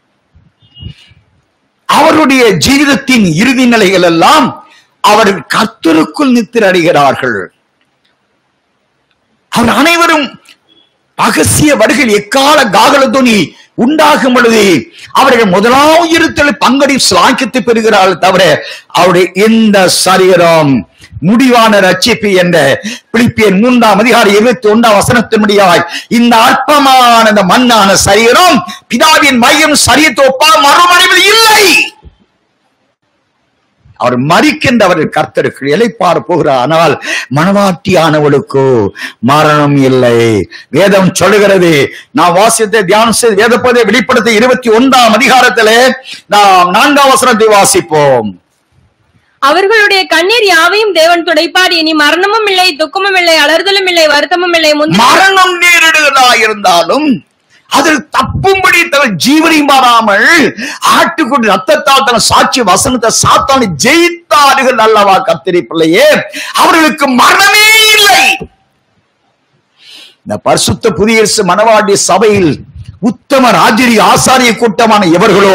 அவருடைய ஜீவிதத்தின் இறுதி நிலைகள் எல்லாம் அவர்கள் கர்த்தருக்குள் நித்திர அடைகிறார்கள் அவர் அனைவரும் ரகசிய வருகள் எக்கால காகல துணி உண்டாகும் பொழுது அவர்கள் முதலாவது இருத்தல் பங்கடி சாக்கியத்தை பெறுகிறார்கள் தவிர அவருடைய இந்த சரீரம் முடிவான ரட்சிப்பு என்ற பிலிப்பியன் மூன்றாம் அதிகாரி இருபத்தி ஒன்றாம் வசனத்தின்படியாய் இந்த அற்பமான இந்த மண்ணான சரீரம் பிதாவின் மையம் சரியத்தொப்பா மறுமணிவது இல்லை அவர் மறிக்கின்றவர்கள் கர்த்தருக்கு இலைப்பார் போகிறார் ஆனால் மனவாட்டியானவளுக்கோ மரணம் இல்லை வேதம் சொல்லுகிறது நான் வாசித்த தியானம் செய்து வேதப்பதை வெளிப்படுத்த இருபத்தி ஒன்றாம் அதிகாரத்திலே நாம் நான்காம் வசனத்தை வாசிப்போம் அவர்களுடைய கண்ணீர் யாவையும் தேவன் துடைப்பார் இனி மரணமும் இல்லை துக்கமும் இல்லை அலறுதலும் இல்லை வருத்தமும் இல்லை முந்தி மரணம் நேரிடுகிறதா இருந்தாலும் அதில் தப்பும்படி தன் ஜீவனை மாறாமல் ஆட்டுக்குடி ரத்தத்தால் தன் சாட்சி வசனத்தை சாத்தானை ஜெயித்தார்கள் அல்லவா கத்திரி பிள்ளையே அவர்களுக்கு மரணமே இல்லை இந்த பரிசுத்த புதிய இயேசு மணவாடி சபையில் உத்தம ராஜரி ஆசாரிய கூட்டமான இவர்களோ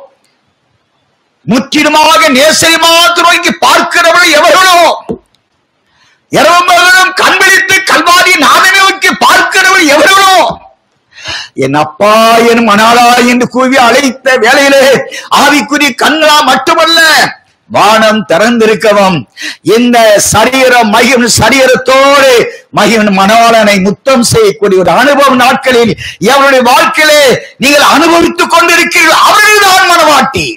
முற்றிலுமாக நேசரி மாத்திரம் பார்க்கிறவர்கள் எவர்களோ இரவம்பர்களும் கண்விழித்து கல்வாரி நாதனை நோக்கி பார்க்கிறவர் எவர்களோ என் அப்பா என் மணாளா என்று கூவி அழைத்த வேளையிலே ஆவிக்குறி கண்ணா மட்டுமல்ல வானம் திறந்திருக்கவும் இந்த சரீரம் மகிம் சரீரத்தோடு மகிம் மணவாளனை முத்தம் செய்யக்கூடிய ஒரு அனுபவ நாட்களில் எவருடைய வாழ்க்கையிலே நீங்கள் அனுபவித்துக் கொண்டிருக்கிறீர்கள் அவர்கள்தான் மனவாட்டி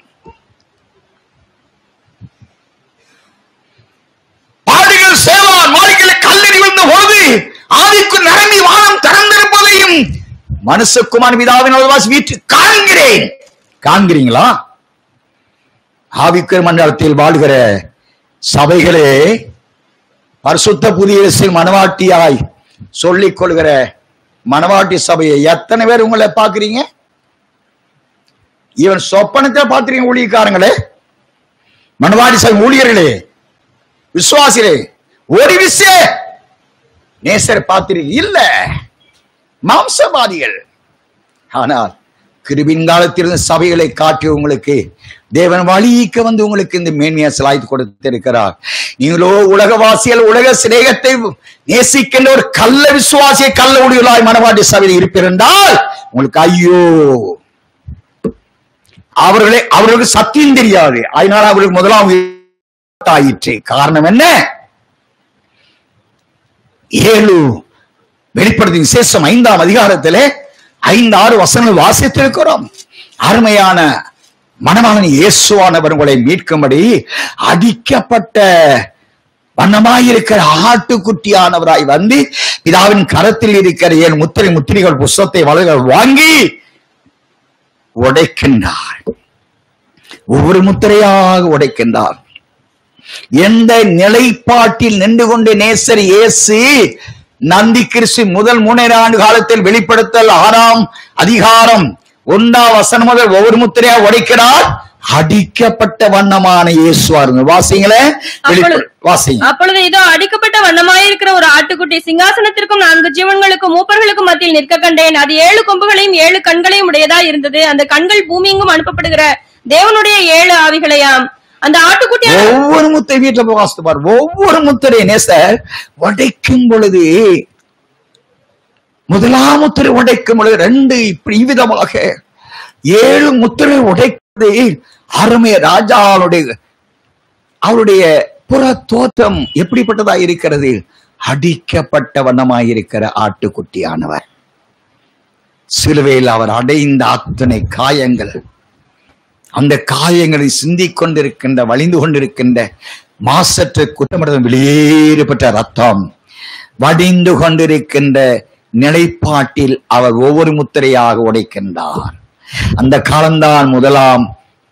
பாடுகள் சேவான் மாளிகளை கல்லறி விழுந்த பொழுது ஆவிக்கு நிரம்பி வானம் திறந்திருப்பதையும் மனுஷகுமார் பிதாவின் வாசி வீட்டு காண்கிறேன் காண்கிறீங்களா ஆவிக்கு மண்டலத்தில் வாழ்கிற சபைகளே பரிசுத்த புதிய இயேசுவின் மனவாட்டியாய் சொல்லிக் கொள்கிற மனவாட்டி சபையை எத்தனை பேர் உங்களை பாக்குறீங்க இவன் சொப்பனத்தை பார்த்துறீங்க ஊழியக்காரங்களே மனவாட்டி சபை ஊழியர்களே விசுவாசிலே ஒரு விஷய நேசர் பார்த்திருக்க இல்ல மாம்சவாதிகள் ஆனால் கிருபின் காலத்திலிருந்து சபைகளை காட்டி உங்களுக்கு தேவன் வழியிக்க வந்து உங்களுக்கு இந்த மேன்மையை சிலாய்த்து கொடுத்திருக்கிறார் நீங்களோ உலகவாசிகள் உலக சிநேகத்தை நேசிக்கின்ற ஒரு கள்ள விசுவாசியை கள்ள உடையலாய் மனவாட்டி சபையில் இருப்பிருந்தால் உங்களுக்கு ஐயோ அவர்களே அவர்களுக்கு சத்தியம் தெரியாது அதனால அவர்களுக்கு முதலாம் ஆயிற்று காரணம் என்ன ஏழு வெளிப்படுத்தி விசேஷம் ஐந்தாம் அதிகாரத்திலே ஐந்து ஆறு வசனங்கள் வாசித்திருக்கிறோம் அருமையான மணமகன் இயேசுவானவர் உங்களை மீட்கும்படி அடிக்கப்பட்ட வண்ணமாயிருக்கிற ஆட்டுக்குட்டியானவராய் வந்து பிதாவின் கரத்தில் இருக்கிற ஏழு முத்திரை முத்திரைகள் புஸ்தத்தை வளர்கள் வாங்கி உடைக்கின்றார் ஒவ்வொரு முத்திரையாக உடைக்கின்றார் எந்த நிலைப்பாட்டில் நின்று கொண்டு நேசர் இயேசு நந்தி கிறிஸ்து முதல் மூணரை ஆண்டு காலத்தில் வெளிப்படுத்தல் ஆறாம் அதிகாரம் ஒன்றாம் வசனம் முதல் ஒவ்வொரு முத்திரையா உடைக்கிறார் அடிக்கப்பட்ட வண்ணமான இயேசுவா இருந்து வாசிங்களே வெளிப்ப- வாசிங்க அப்பொழுது இதோ அடிக்கப்பட்ட வண்ணமாயிருக்கிற ஒரு ஆட்டுக்குட்டி சிங்காசனத்திற்கும் நான்கு ஜீவன்களுக்கும் மூப்பர்களுக்கும் மத்தியில் நிற்க கண்டேன் அது ஏழு கொம்புகளையும் ஏழு கண்களையும் உடையதா இருந்தது அந்த கண்கள் பூமியெங்கும் அனுப்பப்படுகிற தேவனுடைய ஏழு ஆவிகளையாம் அந்த ஆட்டுக்குட்டி ஒவ்வொரு முத்தை வீட்டுல போய் வாசித்து பாரு ஒவ்வொரு முத்திரை நேசர் உடைக்கும் பொழுது முதலாம் முத்திரை உடைக்கும் பொழுது ரெண்டு இப்படி இவ்விதமாக ஏழு முத்திரை உடைக்கிறது அருமை ராஜாவுடைய அவருடைய புற தோற்றம் எப்படிப்பட்டதா இருக்கிறது அடிக்கப்பட்ட வண்ணமாயிருக்கிற ஆட்டுக்குட்டியானவர் சிலுவையில் அவர் அடைந்த அத்தனை காயங்கள் அந்த காயங்களை சிந்திக் கொண்டிருக்கின்ற வழிந்து கொண்டிருக்கின்ற மாசற்ற குற்றமற்ற வெளியேறப்பட்ட ரத்தம் வடிந்து கொண்டிருக்கின்ற நிலைப்பாட்டில் அவர் ஒவ்வொரு முத்திரையாக உடைக்கின்றார் அந்த காலம்தான் முதலாம்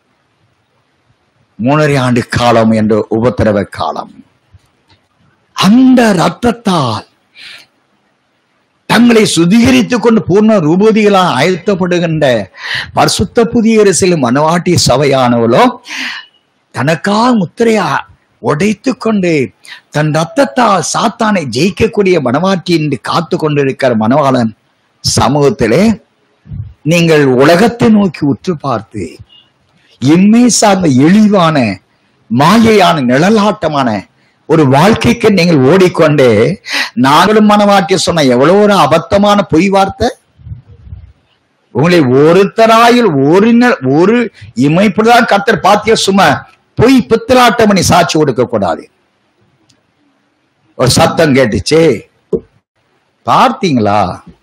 மூணரை ஆண்டு காலம் என்ற உபத்திரவ காலம் அந்த ரத்தத்தால் தங்களை சுத்திகரித்துக் கொண்டு பூர்ண ரூபதிகளால் ஆயத்தப்படுகின்ற பரிசுத்த புதிய அரசியல் மனவாட்டி சபையானவளோ தனக்காக முத்திரையா உடைத்து கொண்டு தன் ரத்தத்தால் சாத்தானை ஜெயிக்கக்கூடிய மனவாட்டி என்று காத்து கொண்டிருக்கிற மனவாளன் சமூகத்திலே நீங்கள் உலகத்தை நோக்கி உற்று பார்த்து இன்மை சார்ந்த இழிவான மாயையான நிழலாட்டமான ஒரு வாழ்க்கைக்கு நீங்கள் ஓடிக்கொண்டே நாங்களும் மனவாட்டி சொன்ன எவ்வளவு ஒரு அபத்தமான பொய் வார்த்தை உங்களை ஒருத்தராயில் ஒரு ந- ஒரு இமைப்படிதான் கத்தர் பாத்திய சும்மா பொய் பித்தலாட்டம் பண்ணி சாட்சி கொடுக்க கூடாது ஒரு சத்தம் கேட்டுச்சே பார்த்தீங்களா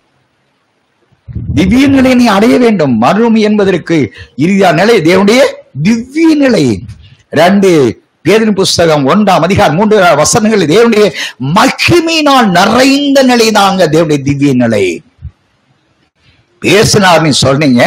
திவ்ய நிலையை நீ அடைய வேண்டும் மறுமை என்பதற்கு இறுதியா நிலை தேவனுடைய திவ்ய நிலை ரெண்டு பேரின் புஸ்தகம் ஒன்றாம் அதிகாரம் மூன்று வசனங்கள் தேவனுடைய மகிமையினால் நிறைந்த நிலை தாங்க தேவனுடைய திவ்ய நிலை பேசினார் நீ சொன்னீங்க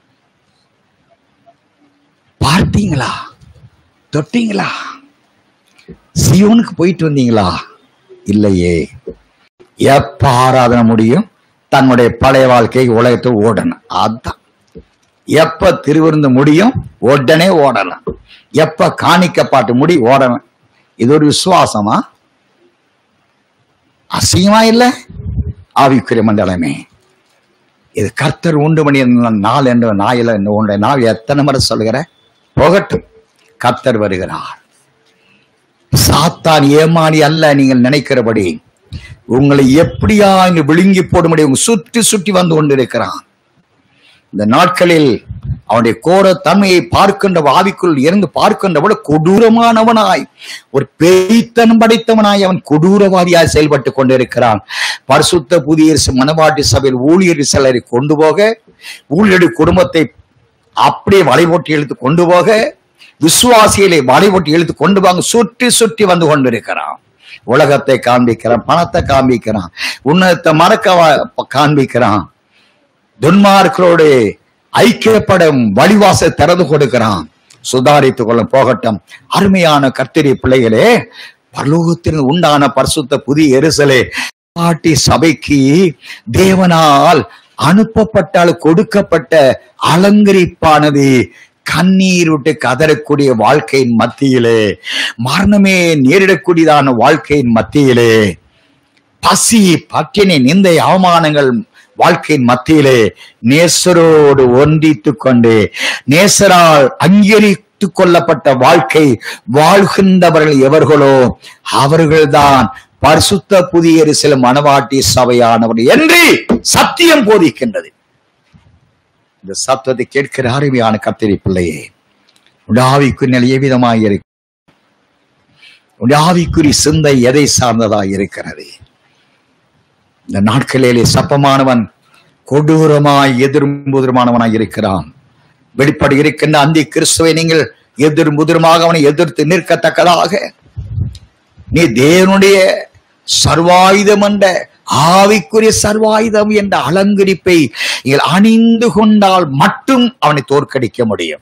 பார்த்தீங்களா தொட்டீங்களா சியோனுக்கு போயிட்டு வந்தீங்களா இல்லையே எப்ப ஆராதனை முடியும் தன்னுடைய பழைய வாழ்க்கை உலகத்தை ஓடணும் அதான் எப்ப திருவிருந்து முடியும் உடனே ஓடணும் எப்ப காணிக்க பாட்டு முடி ஓடணும் இது ஒரு விசுவாசமா அசிங்கமா இல்ல ஆவிக்குரிய மண்டலமே இது கர்த்தர் உண்டு மணி நாள் என்ற நாயில உன்னுடைய நாள் எத்தனை முறை சொல்லுகிற போகட்டும் கர்த்தர் வருகிறார் சாத்தான் ஏமாறி அல்ல நீங்கள் நினைக்கிறபடி உங்களை எப்படியா இங்கு விழுங்கி போடும்படி உங்க சுற்றி சுற்றி வந்து கொண்டிருக்கிறான் இந்த நாட்களில் அவனுடைய கோர தன்மையை பார்க்கின்ற ஆவிக்குள் இருந்து பார்க்கின்றவள கொடூரமானவனாய் ஒரு பேய்த்தனம் படைத்தவனாய் அவன் கொடூரவாதியாய் செயல்பட்டு கொண்டிருக்கிறான் பரிசுத்த புதிய மனவாட்டி சபையில் ஊழியர் சிலரை கொண்டு போக ஊழியர் குடும்பத்தை அப்படியே வளைபோட்டி இழுத்து கொண்டு போக விசுவாசிகளை வளைபோட்டி இழுத்து கொண்டு வாங்க சுற்றி சுற்றி வந்து கொண்டிருக்கிறான் உலகத்தை காண்பிக்கிறான் பணத்தை காண்பிக்கிறான் உன்னதத்தை மறக்க வா- காண்பிக்கிறான் துன்மார்க்கரோடு ஐக்கியப்படும் வழிவாச திறந்து கொடுக்கிறான் சுதாரித்துக் கொள்ள போகட்டும் அருமையான கர்த்தரி பிள்ளைகளே பரலோகத்தில் உண்டான பரிசுத்த புதிய எரிசலே பாட்டி சபைக்கு தேவனால் அனுப்பப்பட்டால் கொடுக்கப்பட்ட அலங்கரிப்பானது கண்ணீர் விட்டு கதறக்கூடிய வாழ்க்கையின் மத்தியிலே மரணமே நேரிடக்கூடியதான வாழ்க்கையின் மத்தியிலே பசி பட்டினி நிந்தை அவமானங்கள் வாழ்க்கையின் மத்தியிலே நேசரோடு ஒன்றித்துக் கொண்டு நேசரால் அங்கீகரித்துக் கொள்ளப்பட்ட வாழ்க்கை வாழ்கின்றவர்கள் எவர்களோ அவர்கள்தான் பரிசுத்த புதிய சில மனவாட்டி சபையானவர் என்று சத்தியம் போதிக்கின்றது இந்த சத்தத்தை கேட்கிற அருமையான கத்திரி பிள்ளையே உடைய ஆவிக்குரிய நிலை எவ்விதமாய் இருக்கு உடைய ஆவிக்குறி சிந்தை எதை சார்ந்ததாய் இருக்கிறது இந்த நாட்களிலே சப்பமானவன் கொடூரமாய் எதிர்முதிரமானவனாய் இருக்கிறான் வெளிப்படி இருக்கின்ற அந்தி கிறிஸ்துவை நீங்கள் எதிர்முதிரமாக அவனை எதிர்த்து நிற்கத்தக்கதாக நீ தேவனுடைய சர்வாயுதம் என்ற ஆவிக்குரிய சர்வாயுதம் என்ற அலங்கரிப்பை நீங்கள் அணிந்து கொண்டால் மட்டும் அவனை தோற்கடிக்க முடியும்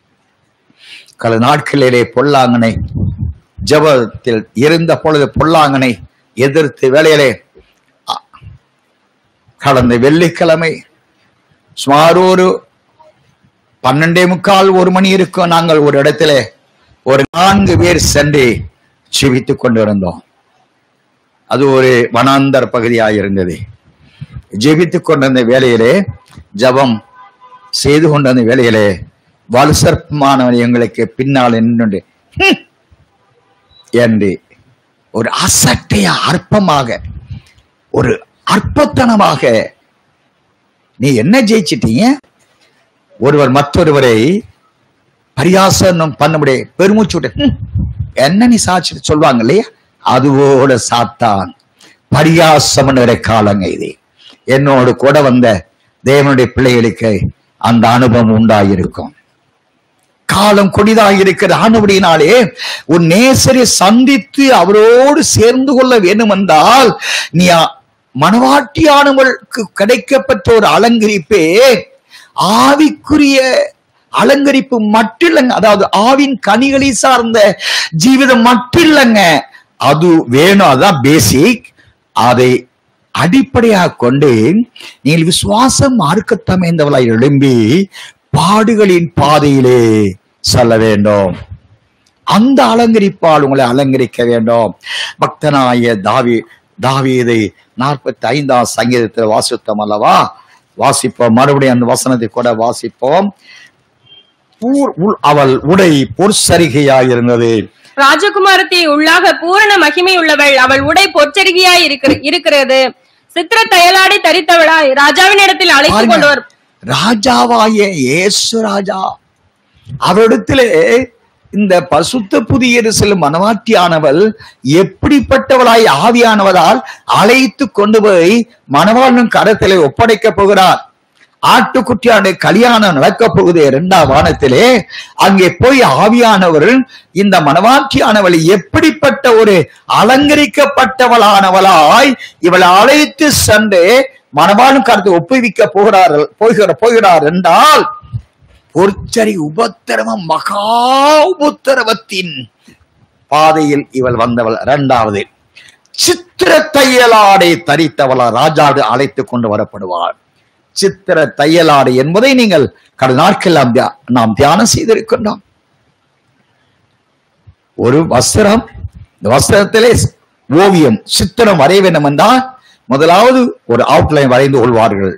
பல நாட்களிலே பொல்லாங்கனை ஜெபத்தில் இருந்த பொழுது பொல்லாங்கனை எதிர்த்து வேலையிலே அ- கடந்த வெள்ளிக்கிழமை சுமார் ஒரு பன்னெண்டே முக்கால் ஒரு மணி இருக்கும் நாங்கள் ஒரு இடத்துல ஒரு நான்கு பேர் சென்று ஜெபித்துக் கொண்டிருந்தோம் அது ஒரு வனாந்தர் பகுதியாக இருந்தது ஜெபித்துக் கொண்டிருந்த வேலையிலே ஜெபம் செய்து கொண்டிருந்த வேலையிலே வலுசற்பமானவன் எங்களுக்கு பின்னால் நின்று "ஹம்" என்று ஒரு அசட்டைய அற்பமாக ஒரு அற்பத்தனமாக நீ என்ன ஜெயிச்சிட்டீங்க ஒருவர் மற்றொருவரை பரியாசனம் பண்ண முடிய பெருமூச்சு விட்டு "ஹம், என்ன நீ சாட்சி சொல்லுவாங்க இல்லையா அதுவோட சாத்தான் பரியாசம் பண்ணுகிற காலங்க இது என்னோடு கூட வந்த தேவனுடைய பிள்ளைகளுக்கு அந்த அனுபவம் உண்டாயிருக்கும் காலம் கொடிதாக இருக்கிற ஆனபடியினாலே உன் நேசரை சந்தித்து அவரோடு சேர்ந்து கொள்ள வேண்டும் என்றால் நீ அ- மணவாட்டியானவளுக்கு கிடைக்கப்பட்ட ஒரு அலங்கரிப்பே ஆவிக்குரிய அலங்கரிப்பு மட்டில்லைங்க அதாவது ஆவின் கனிகளை சார்ந்த ஜீவிதம் மட்டில்லைங்க அது வேணும் அதான் பேசிக் அதை அடிப்படையாக கொண்டு நீங்கள் விசுவாசம் மார்க்கத்தமைந்தவளாய் எழும்பி பாடுகளின் பாதையிலே செல்ல வேண்டும் அந்த அலங்கரிப்பால் உங்களை அலங்கரிக்க வேண்டும் பக்தனாய தாவி தாவீதை நாற்பத்தி ஐந்தாம் சங்கீதத்தில் வாசித்தோம் அல்லவா வாசிப்போம் மறுபடியும் அந்த வசனத்தை கூட வாசிப்போம் பூர்- உள்- அவள் உடை பொற்சரிகையாய் இருந்தது ராஜகுமாரத்தி உள்ளாக பூரண மகிமை உள்ளவள் அவள் உடை பொச்சரிகையாய் இருக்கிற- இருக்கிறது சித்திர தையலாடி தரித்தவளாய் ராஜாவின் இடத்தில் அழைத்து பாருங்க, கொண்டு வர் ராஜாவாய இயேசு ராஜா அவரிடத்திலே இந்த பசுத்த புதிய செல்லும் மனவாட்டியானவள் எப்படிப்பட்டவளாய் ஆவியானவளால் அழைத்து கொண்டு போய் மணவாளன் கரத்திலே ஒப்படைக்கப் போகிறார் ஆட்டுக்குட்டியான கல்யாணம் நடக்கப் போகுது இரண்டாம் வானத்திலே அங்கே போய் ஆவியானவர் இந்த மனவாட்டியானவள் எப்படிப்பட்ட ஒரு அலங்கரிக்கப்பட்டவளானவளாய் இவளை அழைத்து சென்று மணவாளன் கருத்து ஒப்புவிக்க போகிறார்கள் போகிற போகிறார் என்றால் பொற்சரி உபத்திரவம் மகா உபத்திரவத்தின் பாதையில் இவள் வந்தவள் இரண்டாவது சித்திர தையலாடை தரித்தவளா ராஜாடு அழைத்து கொண்டு வரப்படுவாள் சித்திர தையலாடை என்பதை நீங்கள் கடந்த நாட்கள் நாம் தியா- நாம் தியானம் செய்திருக்கின்றோம் ஒரு வஸ்திரம் இந்த வஸ்திரத்திலே ஓவியம் சித்திரம் வரைய வேண்டும் என்றால் முதலாவது ஒரு அவுட்லைன் வரைந்து கொள்வார்கள்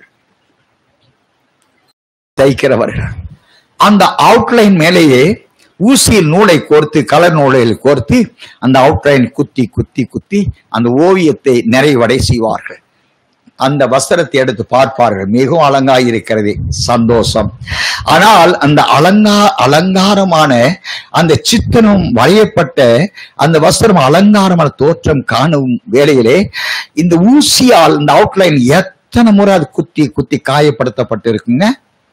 தைக்கிறவர்கள் அந்த அவுட்லைன் மேலேயே ஊசியில் நூலை கோர்த்து கலர் நூலில் கோர்த்து அந்த அவுட்லைன் குத்தி குத்தி குத்தி அந்த ஓவியத்தை நிறைவடை செய்வார்கள் அந்த வஸ்திரத்தை எடுத்து பார்ப்பார்கள் மிகவும் அலங்காய் இருக்கிறது சந்தோஷம் ஆனால் அந்த அலங்கா அலங்காரமான அந்த சித்தனம் வரையப்பட்ட அந்த வஸ்திரம் அலங்காரமான தோற்றம் காணும் வேளையிலே இந்த ஊசியால் இந்த அவுட்லைன் எத்தனை முறை அது குத்தி குத்தி காயப்படுத்தப்பட்டிருக்குங்க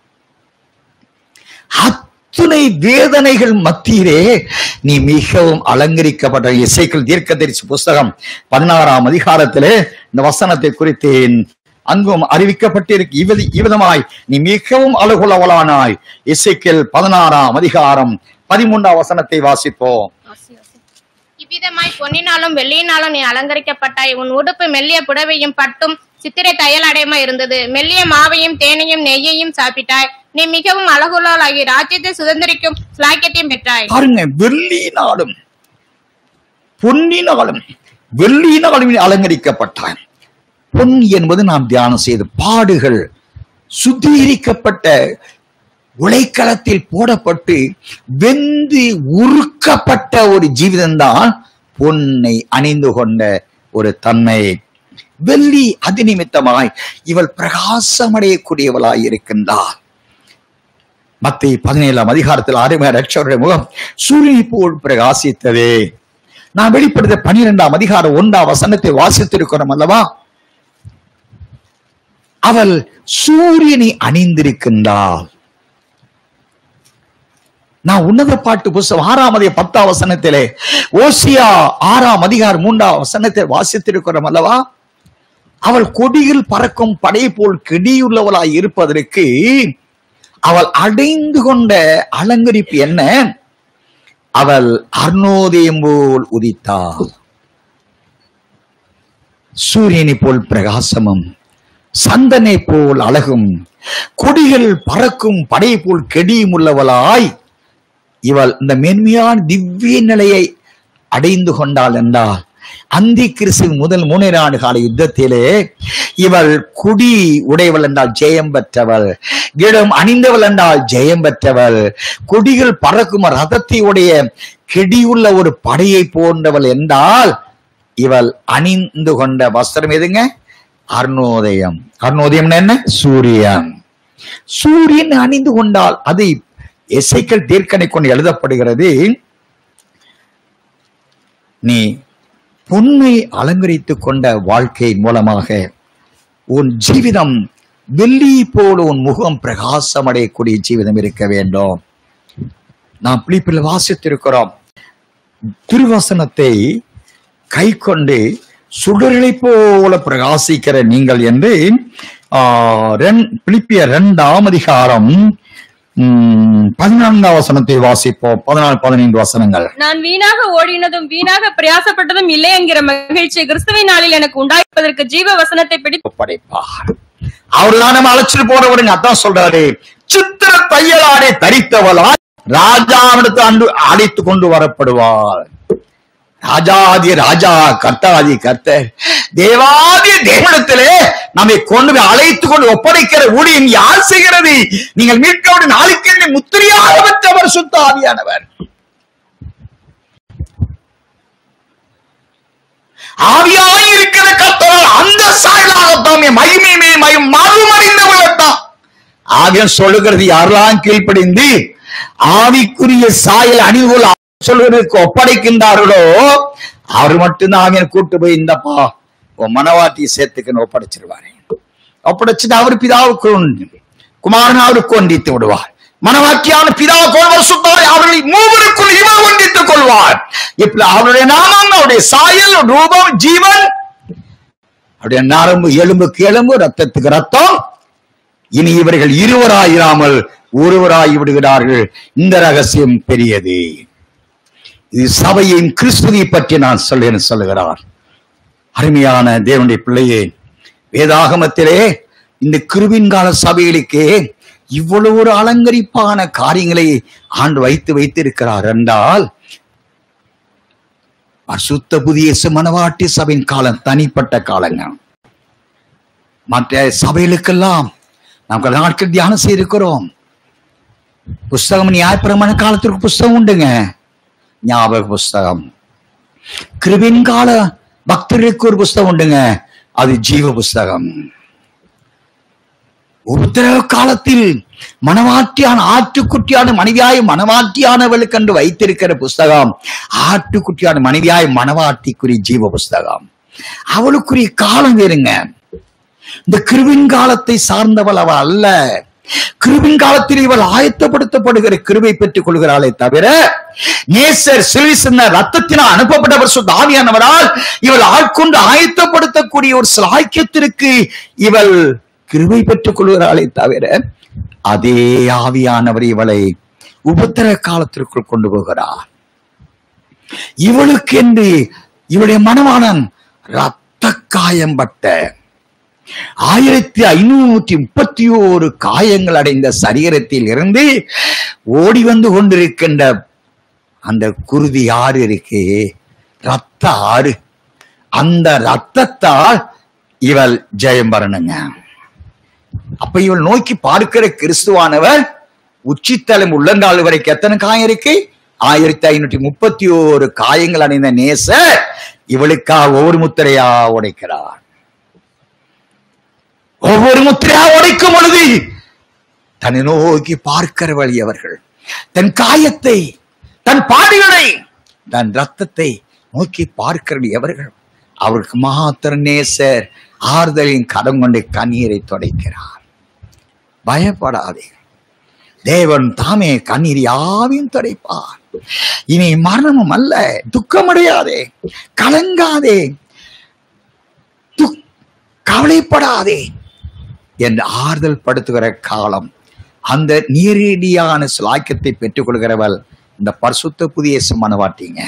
அத்துணை வேதனைகள் மத்தியிலே நீ மிகவும் அலங்கரிக்கப்பட்ட இசைக்கள் தீர்க்கதரிசி புஸ்தகம் பதினாறாம் அதிகாரத்திலே இந்த வசனத்தை குறித்து அங்கும் அறிவிக்கப்பட்டிருக்கு இவ்வித இவ்விதமாய் நீ மிகவும் அழகுள்ளவளானாய் இசைக்கல் பதினாறாம் அதிகாரம் பதிமூன்றாம் வசனத்தை வாசிப்போம் இவ்விதமாய் பொன்னினாலும் வெள்ளியினாலும் நீ அலங்கரிக்கப்பட்டாய் உன் உடுப்பு மெல்லிய புடவையும் பட்டும் சித்திரை தையல் அடையமா இருந்தது மெல்லிய மாவையும் தேனையும் நெய்யையும் சாப்பிட்டாய் நீ மிகவும் அழகுள்ளவளாகி ராஜ்யத்தை சுதந்திரிக்கும் சிலாக்கியத்தையும் பெற்றாய் பாருங்க வெள்ளியினாலும் பொன்னினாலும் வெள்ளியினாலும் நீ அலங்கரிக்கப்பட்டான் பொன் என்பது நாம் தியானம் செய்த பாடுகள் சுத்திகரிக்கப்பட்ட உலைக்களத்தில் போடப்பட்டு வெந்து உருக்கப்பட்ட ஒரு ஜீவிதம்தான் பொன்னை அணிந்து கொண்ட ஒரு தன்மை வெள்ளி அது நிமித்தமாய் இவள் பிரகாசமடையக்கூடியவளாய் இருக்கின்றார் மத்திய பதினேழாம் அதிகாரத்தில் அருமையான ரட்சகருடைய முகம் சூரியனை போல் பிரகாசித்ததே நான் வெளிப்படுத்த பனிரெண்டாம் அதிகாரம் ஒன்றாம் வசனத்தை வாசித்திருக்கிறோம் அல்லவா அவள் சூரியனை அணிந்திருக்கின்றாள் நான் உன்னத பாட்டு புஸ்தகம் ஆறாம் அதிக பத்தாம் வசனத்திலே ஓசியா ஆறாம் அதிகாரம் மூன்றாம் வசனத்தை வாசித்திருக்கிறோம் அல்லவா அவள் கொடியில் பறக்கும் படை போல் கெடியுள்ளவளாய் இருப்பதற்கு அவள் அடைந்து கொண்ட அலங்கரிப்பு என்ன அவள் அர்ணோதயம் போல் உதித்தாள் சூரியனை போல் பிரகாசமும் சந்தனை போல் அழகும் கொடிகள் பறக்கும் படை போல் கெடியும் உள்ளவளாய் இவள் இந்த மென்மையான திவ்ய நிலையை அடைந்து கொண்டாள் என்றால் அந்தி கிறிஸ்து முதல் மூணு ஆண்டு கால யுத்தத்திலே இவள் குடி உடையவள் என்றால் ஜெயம் பெற்றவள் இடம் அணிந்தவள் என்றால் ஜெயம் பெற்றவள் கொடிகள் பறக்கும் ரதத்தை உடைய கெடியுள்ள ஒரு படையை போன்றவள் என்றால் இவள் அணிந்து கொண்ட வஸ்திரம் எதுங்க அருணோதயம் அருணோதயம் என்ன சூரியன் சூரியன் அணிந்து கொண்டால் அது எசைக்கல் தீர்க்கனை கொண்டு எழுதப்படுகிறது நீ பொன்னை அலங்கரித்துக் கொண்ட வாழ்க்கை மூலமாக உன் ஜீவிதம் வெள்ளி போல உன் முகம் பிரகாசமடையக்கூடிய ஜீவிதம் இருக்க வேண்டும் நாம் பிலிப்பில் வாசித்திருக்கிறோம் திருவசனத்தை கை கொண்டு சுடர்களை போல பிரகாசிக்கிற நீங்கள் என்று ஆஹ், ரெண்- பிலிப்பியர் இரண்டாம் அதிகாரம் உம், பதினான்காம் வசனத்தை வாசிப்போம் பதினாலு பதினைந்து வசனங்கள் நான் வீணாக ஓடினதும் வீணாக பிரயாசப்பட்டதும் இல்லை என்கிற மகிழ்ச்சி கிறிஸ்துவின் நாளில் எனக்கு உண்டாயிருப்பதற்கு ஜீவ வசனத்தை பிடித்து ஒப்படைப்பார் அவர்தான் நம்ம அழைச்சிட்டு போறவருங்க அதான் சொல்றாரு சித்திர தையலாடை தரித்தவளாய் ராஜாவிடத்து அன்று அழைத்து கொண்டு வரப்படுவார் ராஜாதி ராஜா கர்த்தாதி கர்த்தர் தேவாதி தேவனத்திலே நம்மை கொண்டு போய் அழைத்து கொண்டு ஒப்படைக்கிற ஊழியம் யார் செய்கிறது நீங்கள் மீட்கவுடைய நாளுக்கு முத்திரையாக பெற்றவர் சுத்த ஆவியானவர் ஆவியாய் இருக்கிற கர்த்தரால் அந்த சாயலாகத்தாமே மகிமையுமே மயம் மறுமறிந்தவர்கள்தான் ஆவியன் சொல்லுகிறது யாரெல்லாம் கீழ்ப்படிந்து ஆவிக்குரிய சாயல் அணிவுகள் சொல்வதற்கு ஒப்படைக்கின்றார்களோ அவர் மட்டும்தான் ஆவியன் கூட்டு போய் இந்தப்பா உன் மனவாட்டியை சேர்த்துக்கன்னு ஒப்படைச்சிருவாரு ஒப்படைச்சுட்டு அவர் பிதாவுக்கு ஒன்று, குமாரன் அவருக்கு ஒன்றித்து விடுவார் மனவாட்டியான பிதா கொள்வர் சுத்தாய் அவர்களை மூவருக்குள் இவர் ஒன்றித்துக் கொள்வார் இப்ப அவருடைய நாமம் அவருடைய சாயல் ரூபம் ஜீவன் அவருடைய நரம்பு எலும்புக்கு எலும்பு ரத்தத்துக்கு ரத்தம் இனி இவர்கள் இருவராயிராமல் ஒருவராகி விடுகிறார்கள் இந்த ரகசியம் பெரியது இது சபையின் கிறிஸ்துவை பற்றி நான் சொல்லேன் சொல்லுகிறார் அருமையான தேவனுடைய பிள்ளையே வேதாகமத்திலே இந்த கிருவின் கால சபைகளுக்கு இவ்வளவு ஒரு அலங்கரிப்பான காரியங்களை ஆண்டு வைத்து வைத்திருக்கிறார் என்றால் சுத்த புதிய மனவாட்டி சபையின் காலம் தனிப்பட்ட காலங்க மற்ற சபைகளுக்கெல்லாம் நாம் பல நாட்கள் தியானம் செய்திருக்கிறோம் புஸ்தகம் நியாயப்பிரமாண காலத்திற்கு புஸ்தகம் உண்டுங்க ஞாபக புஸ்தகம் கிருபின் கால பக்தர்களுக்கு ஒரு புஸ்தகம் உண்டுங்க அது ஜீவ புஸ்தகம் உத்தரவு காலத்தில் மனவாட்டியான ஆட்டுக்குட்டியான மனைவியாய் மனவாட்டியானவளுக்கு என்று வைத்திருக்கிற புஸ்தகம் ஆட்டுக்குட்டியான மனைவியாய் மனவாட்டிக்குரிய ஜீவ புஸ்தகம் அவளுக்குரிய காலம் வேறுங்க இந்த கிருவின் காலத்தை சார்ந்தவள் அவள் அல்ல கிருபின் காலத்தில் இவள் ஆயத்தப்படுத்தப்படுகிற கிருபை பெற்றுக் கொள்கிறாளே தவிர நேசர் சிலிசின்ன ரத்தத்தினால் அனுப்பப்பட்டவர் சுத்த ஆவியானவரால் இவள் ஆட்கொண்டு ஆயத்தப்படுத்தக்கூடிய ஒரு சிலாக்கியத்திற்கு இவள் கிருபை பெற்றுக் கொள்கிறாளே தவிர அதே ஆவியானவர் இவளை உபத்திர காலத்திற்குள் கொண்டு போகிறார் இவளுக்கென்று இவளுடைய மனவாளன் ரத்த காயம்பட்ட ஆயிரத்தி ஐநூத்தி முப்பத்தி ஓரு காயங்கள் அடைந்த சரீரத்தில் இருந்து ஓடி வந்து கொண்டிருக்கின்ற அந்த குருதி ஆறு இருக்கு ரத்த ஆறு அந்த ரத்தத்தால் இவள் ஜெயம் வரணுங்க அப்ப இவள் நோக்கி பார்க்கிற கிறிஸ்துவானவர் உச்சித்தலம் உள்ளங்கால் வரைக்கும் எத்தனை காயம் இருக்கு ஆயிரத்தி ஐநூற்றி முப்பத்தி ஓரு காயங்கள் அடைந்த நேச இவளுக்காக ஒவ்வொரு முத்திரையா உடைக்கிறார் ஒவ்வொரு முத்திரையா உடைக்கும் பொழுது தன்னை நோக்கி பார்க்கிறவள் அவர்கள் தன் காயத்தை தன் பாடுகளை தன் ரத்தத்தை நோக்கி பார்க்கிறது எவர்கள் அவருக்கு மாத்திர நேசர் ஆறுதலின் கடம் கொண்டு கண்ணீரை துடைக்கிறார் பயப்படாதே தேவன் தாமே கண்ணீர் யாவையும் துடைப்பார் இனி மரணமும் அல்ல துக்கமடையாதே கலங்காதே துக்- கவலைப்படாதே என்று ஆறுதல் படுத்துகிற காலம் அந்த நேரடியான சிலாக்கியத்தை பெற்றுக்கொள்கிறவள் இந்த பரிசுத்த புதிய மனவாட்டிங்க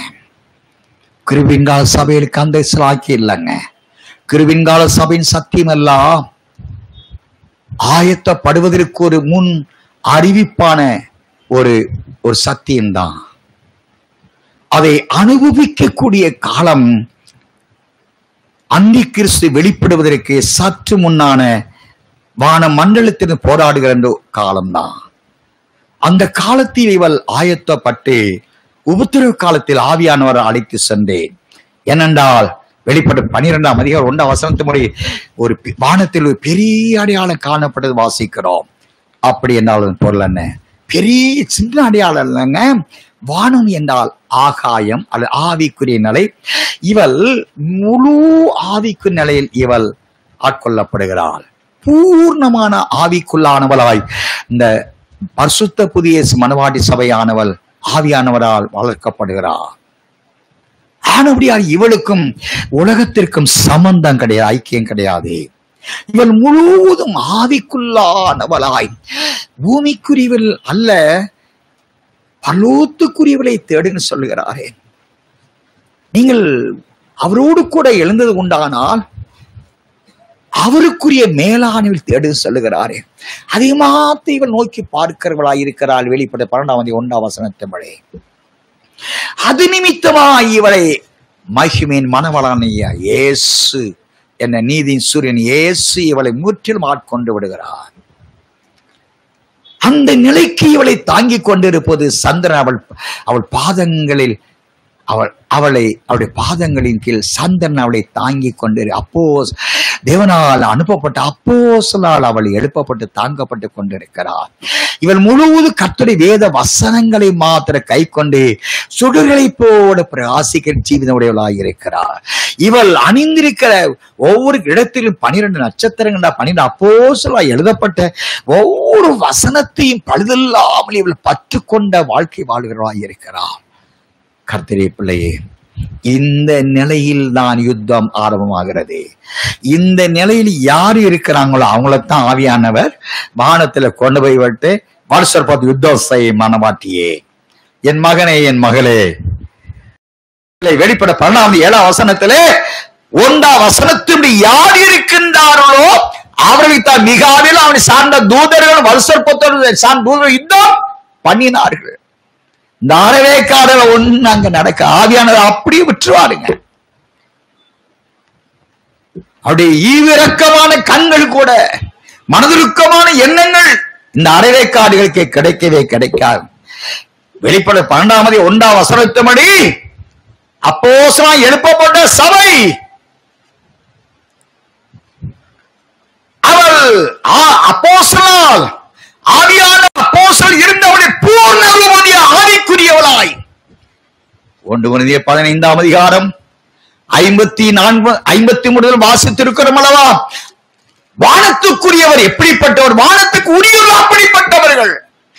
கிருவின்கால சபைகளுக்கு அந்த சிலாக்கி இல்லைங்க கிருவின்கால சபையின் சத்தியம் எல்லாம் ஆயத்தப்படுவதற்கு ஒரு முன் அறிவிப்பான ஒரு ஒரு சத்தியம்தான் அதை அனுபவிக்கக்கூடிய காலம் அந்தி கிறிஸ்து வெளிப்படுவதற்கு சற்று முன்னான வான மண்டலத்தின் போராடுகிற அந்த காலம்தான் அந்த காலத்தில் இவள் ஆயத்தப்பட்டு உபத்திரவு காலத்தில் ஆவியானவர் அழைத்து சென்றேன் ஏனென்றால் வெளிப்பட்ட பனிரெண்டாம் அதிகாரம் ஒன்றாம் வசனத்து முறை ஒரு பி- வானத்தில் ஒரு பெரிய அடையாளம் காணப்பட்டது வாசிக்கிறோம் அப்படி என்றால் அதன் பொருள் என்ன பெரிய சின்ன அடையாளம் இல்லைங்க வானம் என்றால் ஆகாயம் அல்லது ஆவிக்குரிய நிலை இவள் முழு ஆவிக்கு நிலையில் இவள் ஆட்கொள்ளப்படுகிறாள் பூர்ணமான ஆவிக்குள்ளானவளாய் இந்த பரிசுத்த புதிய மனவாடி சபையானவள் ஆவியானவரால் வளர்க்கப்படுகிறார் ஆனபடியால் இவளுக்கும் உலகத்திற்கும் சம்பந்தம் கிடையாது ஐக்கியம் கிடையாது இவள் முழுவதும் ஆவிக்குள்ளானவளாய் பூமிக்குரியவள் அல்ல பலோத்துக்குரியவளை தேடுன்னு சொல்லுகிறாரே நீங்கள் அவரோடு கூட எழுந்தது உண்டானால் அவருக்குரிய மேலானவில் தேடு சொல்லுகிறாரே அதிகமாத்து இவள் நோக்கி பார்க்கிறவளாய் இருக்கிறாள் வெளிப்பட பன்னெண்டாம் ஒன்றாம் வசனத்தமிழே அது நிமித்தமாய் இவளை மகிமின் மனவளானையா இயேசு என்ன நீதியின் சூரியன் இயேசு இவளை முற்றிலும் ஆட்கொண்டு விடுகிறார் அந்த நிலைக்கு இவளை தாங்கிக் கொண்டிருப்பது சந்திரன் அவள் அவள் பாதங்களில் அவள் அவளை அவளுடைய பாதங்களின் கீழ் சந்திரன் அவளை தாங்கிக் கொண்டு அப்போ தேவனால் அனுப்பப்பட்ட அப்போஸ்தலரால் அவள் எழுப்பப்பட்டு தாங்கப்பட்டு கொண்டிருக்கிறார் இவள் முழுவதும் கர்த்தருடைய வேத வசனங்களை மாத்திர கை கொண்டு சுடர்களை போல பிரகாசிக்கிற ஜீவிதம் உடையவளாய் இருக்கிறார் இவள் அணிந்திருக்கிற ஒவ்வொரு இடத்திலும் பனிரெண்டு நட்சத்திரங்கள் பன்னிரண்டு அப்போஸ்தலரால் எழுதப்பட்ட ஒவ்வொரு வசனத்தையும் பழுதில்லாமல் இவள் பற்றுக்கொண்ட வாழ்க்கை வாழ்கிறவளாய் இருக்கிறார் கர்த்தரே பிள்ளையே இந்த நிலையில் தான் யுத்தம் ஆரம்பமாகிறது இந்த நிலையில் யார் இருக்கிறாங்களோ அவங்களைத்தான் ஆவியானவர் வானத்துல கொண்டு போய் விட்டு மனுஷர் பார்த்து யுத்தம் செய்ய மனமாட்டியே என் மகனே என் மகளே இல்லை, வெளிப்பட பன்னெண்டாம் ஏழாம் வசனத்திலே ஒன்றாம் வசனத்தினுடைய யார் இருக்கின்றார்களோ அவர்களை தான் மிகாவில் அவனை சார்ந்த தூதர்கள் வருஷர் பொத்தர்கள் சார்ந்த தூதர்கள் யுத்தம் பண்ணினார்கள் இந்த அறவேக்காரர் ஒண்ணு அங்க நடக்க ஆவியானவர் அப்படியே விட்டுருவாருங்க அவருடைய ஈவிரக்கமான கண்கள் கூட மனதிருக்கமான எண்ணங்கள் இந்த அறவேக்காடுகளுக்கு கிடைக்கவே கிடைக்காது வெளிப்பட பன்னெண்டாமதி ஒன்றாம் வசனத்தபடி அப்போஸ்தலன் எழுப்பப்பட்ட சபை அவள் ஆ- அப்போஸ்தலனால் ஆவியான அப்போஸ்தலன் இருந்தவளை பூர்ணமுடைய ஆவிக்குரியவளாய் ஒன்று மனிதிய பதினைந்தாம் அதிகாரம் ஐம்பத்தி நான்கு ஐம்பத்தி முதல் வாசித்திருக்கிறோம் அல்லவா வானத்துக்குரியவர் எப்படிப்பட்டவர் வானத்துக்கு உரியவர் அப்படிப்பட்டவர்கள்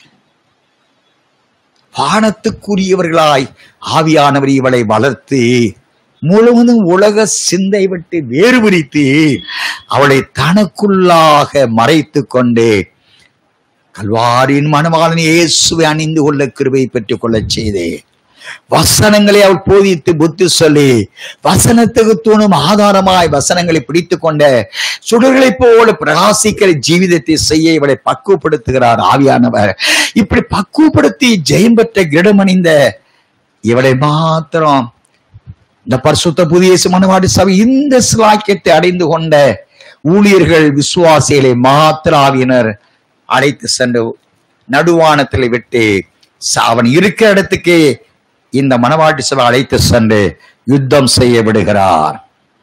வானத்துக்குரியவர்களாய் ஆவியானவர் இவளை வளர்த்து முழுவதும் உலக சிந்தை விட்டு வேறு பிரித்து அவளை தனக்குள்ளாக மறைத்து கொண்டு கல்வாரின் மணவாளன் இயேசுவை அணிந்து கொள்ள கிருபை பெற்றுக் கொள்ளச் செய்தே வசனங்களை அவள் போதித்து புத்தி சொல்லி வசனத்துக்கு தூணும் ஆதாரமாய் வசனங்களை பிடித்துக் கொண்ட சுடர்களைப் போல பிரகாசிக்கிற ஜீவிதத்தை செய்ய இவளை பக்குவப்படுத்துகிறார் ஆவியானவர் இப்படி பக்குவப்படுத்தி ஜெயம் பெற்ற கிரடமணிந்த இவளை மாத்திரம் இந்த பரிசுத்த புதிய மனவாடி சபை இந்த சிலாக்கியத்தை அடைந்து கொண்ட ஊழியர்கள் விசுவாசிகளை மாத்திர ஆவியினர் அழைத்து சென்று நடுவானத்தில் விட்டு ச- அவன் இருக்கிற இடத்துக்கே இந்த மனவாட்டி சபை அழைத்து சென்று யுத்தம் செய்ய விடுகிறார்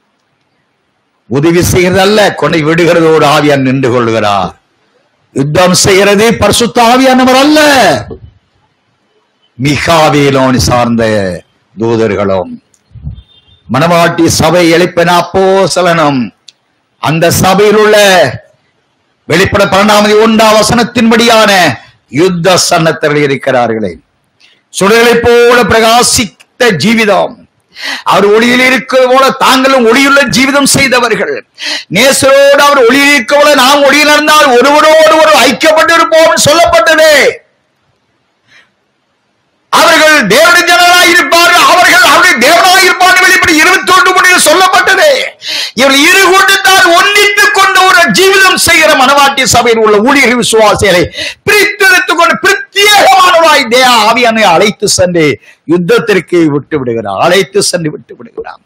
உதவி செய்கிறதல்ல கொண்டை விடுகிறதோடு ஆவியான் நின்று கொள்கிறார் யுத்தம் செய்கிறது பரிசுத்த ஆவியானவர் அல்ல மிகாவேலோன் சார்ந்த தூதர்களும் மணவாட்டி சபை எழுப்பின அப்போஸ்தலனும் அந்த சபையில் உள்ள வெளிப்பட பன்னெண்டாமதி ஒன்றாம் வசனத்தின்படியான யுத்த சன்னத்தில் இருக்கிறார்களே சுடர்களைப் போல பிரகாசித்த ஜீவிதம் அவர் ஒளியில் இருக்கிறது போல தாங்களும் ஒளியுள்ள ஜீவிதம் செய்தவர்கள் நேசரோடு அவர் ஒளியில் இருக்க போல நாம் ஒளியில் இருந்தால் ஒருவரோடு ஒரு ஐக்கியப்பட்டிருப்போம் சொல்லப்பட்டதே அவர்கள் தேவனுடைய ஜனங்களாய் இருப்பார்கள் அவர்கள் அவருடைய தேவனாய் இருப்பார்கள் வெளிப்படி இருபத்தி ஒன்று மணியில் சொல்லப்பட்டது இவர்கள் இரு கொண்டு தான் ஒன்றித்துக் கொண்டு ஒரு ஜீவிதம் செய்கிற மனவாட்டி மனவாட்டி சபையில் உள்ள ஊழியர்கள் விசுவாசிகளை பிரித்தெடுத்துக் கொண்டு பிரத்யேகமானவாய் தேவ ஆவியானை அழைத்து சென்று யுத்தத்திற்கு விட்டு விடுகிறார் அழைத்து சென்று விட்டு விடுகிறார்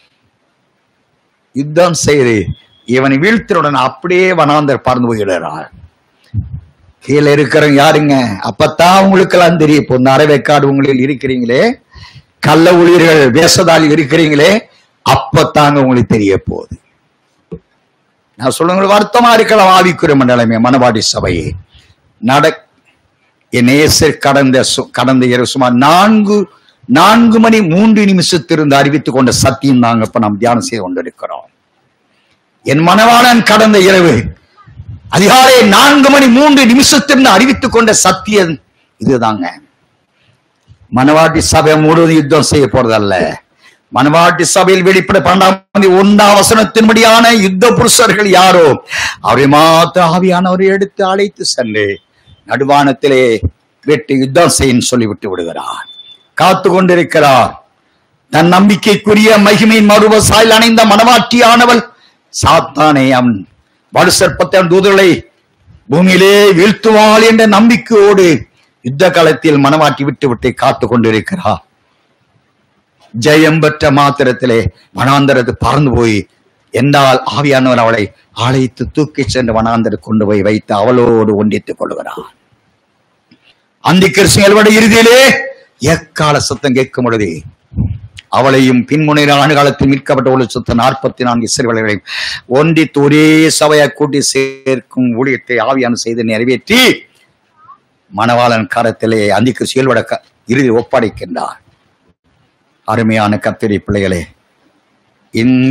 யுத்தம் செய்து இவனை வீழ்த்தினுடன் அப்படியே வனாந்தர் பறந்து போயிடுறார் கீழே இருக்கிறவங்க யாருங்க அப்பத்தான் உங்களுக்கெல்லாம் தெரியும் இப்போ இந்த அரைவேக்காடு உங்களில் இருக்கிறீங்களே கள்ள ஊழியர்கள் வேஷதாலி இருக்கிறீங்களே அப்பத்தாங்க உங்களுக்கு தெரிய போகுது நான் சொல்லுங்க வருத்தமா இருக்கலாம் ஆவிக்குரிய மண்டலமே மனவாடி சபையே நட என் நேசர் கடந்த சு- கடந்த இரவு சுமார் நான்கு நான்கு மணி மூன்று நிமிஷத்திலிருந்து அறிவித்துக் கொண்ட சத்தியம் நாங்க இப்ப நாம் தியானம் செய்து கொண்டிருக்கிறோம் என் மனவாளன் கடந்த இரவு அதிகாலை நான்கு மணி மூன்று நிமிஷத்திலிருந்து அறிவித்துக் கொண்ட சத்தியம் இதுதாங்க மனவாட்டி சபை முழுவதும் யுத்தம் செய்ய போறதல்ல மனவாட்டி சபையில் வெளிப்பட பன்னெண்டாம் ஒன்றாம் வசனத்தின்படியான யுத்த புருஷர்கள் யாரோ அவரை மாத்திர ஆவியானவரை எடுத்து அழைத்து சென்று நடுவானத்திலே வெட்டு யுத்தம் செய்யும் சொல்லிவிட்டு விடுகிறார் காத்து கொண்டிருக்கிறார் தன் நம்பிக்கைக்குரிய மகிமையின் மறுவசாயில் அணைந்த மனவாட்டியானவள் சாத்தானே அவன் வலுசற்பத்தை தூதர்களை பூமியிலே வீழ்த்துவாள் என்ற நம்பிக்கையோடு யுத்த காலத்தில் மனவாட்டி விட்டு விட்டு காத்து கொண்டிருக்கிறார் ஜெயம் பெற்ற மாத்திரத்திலே வனாந்தரத்து பறந்து போய் என்றால் ஆவியானவர் அவளை அழைத்து தூக்கி சென்று வனாந்தர கொண்டு போய் வைத்து அவளோடு ஒன்றித்துக் கொள்கிறார் அந்தி கிறிஸ்துவ இறுதியிலே எக்கால சத்தம் கேட்கும் பொழுது அவளையும் பின்முனையில் ஆண்டுகாலத்தில் மீட்கப்பட்ட ஒரு சுத்த நாற்பத்தி நான்கு இசைவர்களையும் ஒன்றித்து ஒரே சபையை கூட்டி சேர்க்கும் ஊழியத்தை ஆவியான செய்து நிறைவேற்றி மணவாளன் கரத்திலே அந்திக்கு செயல்பட க- இறுதி ஒப்படைக்கின்றார் அருமையான கத்திரி பிள்ளைகளே இந்த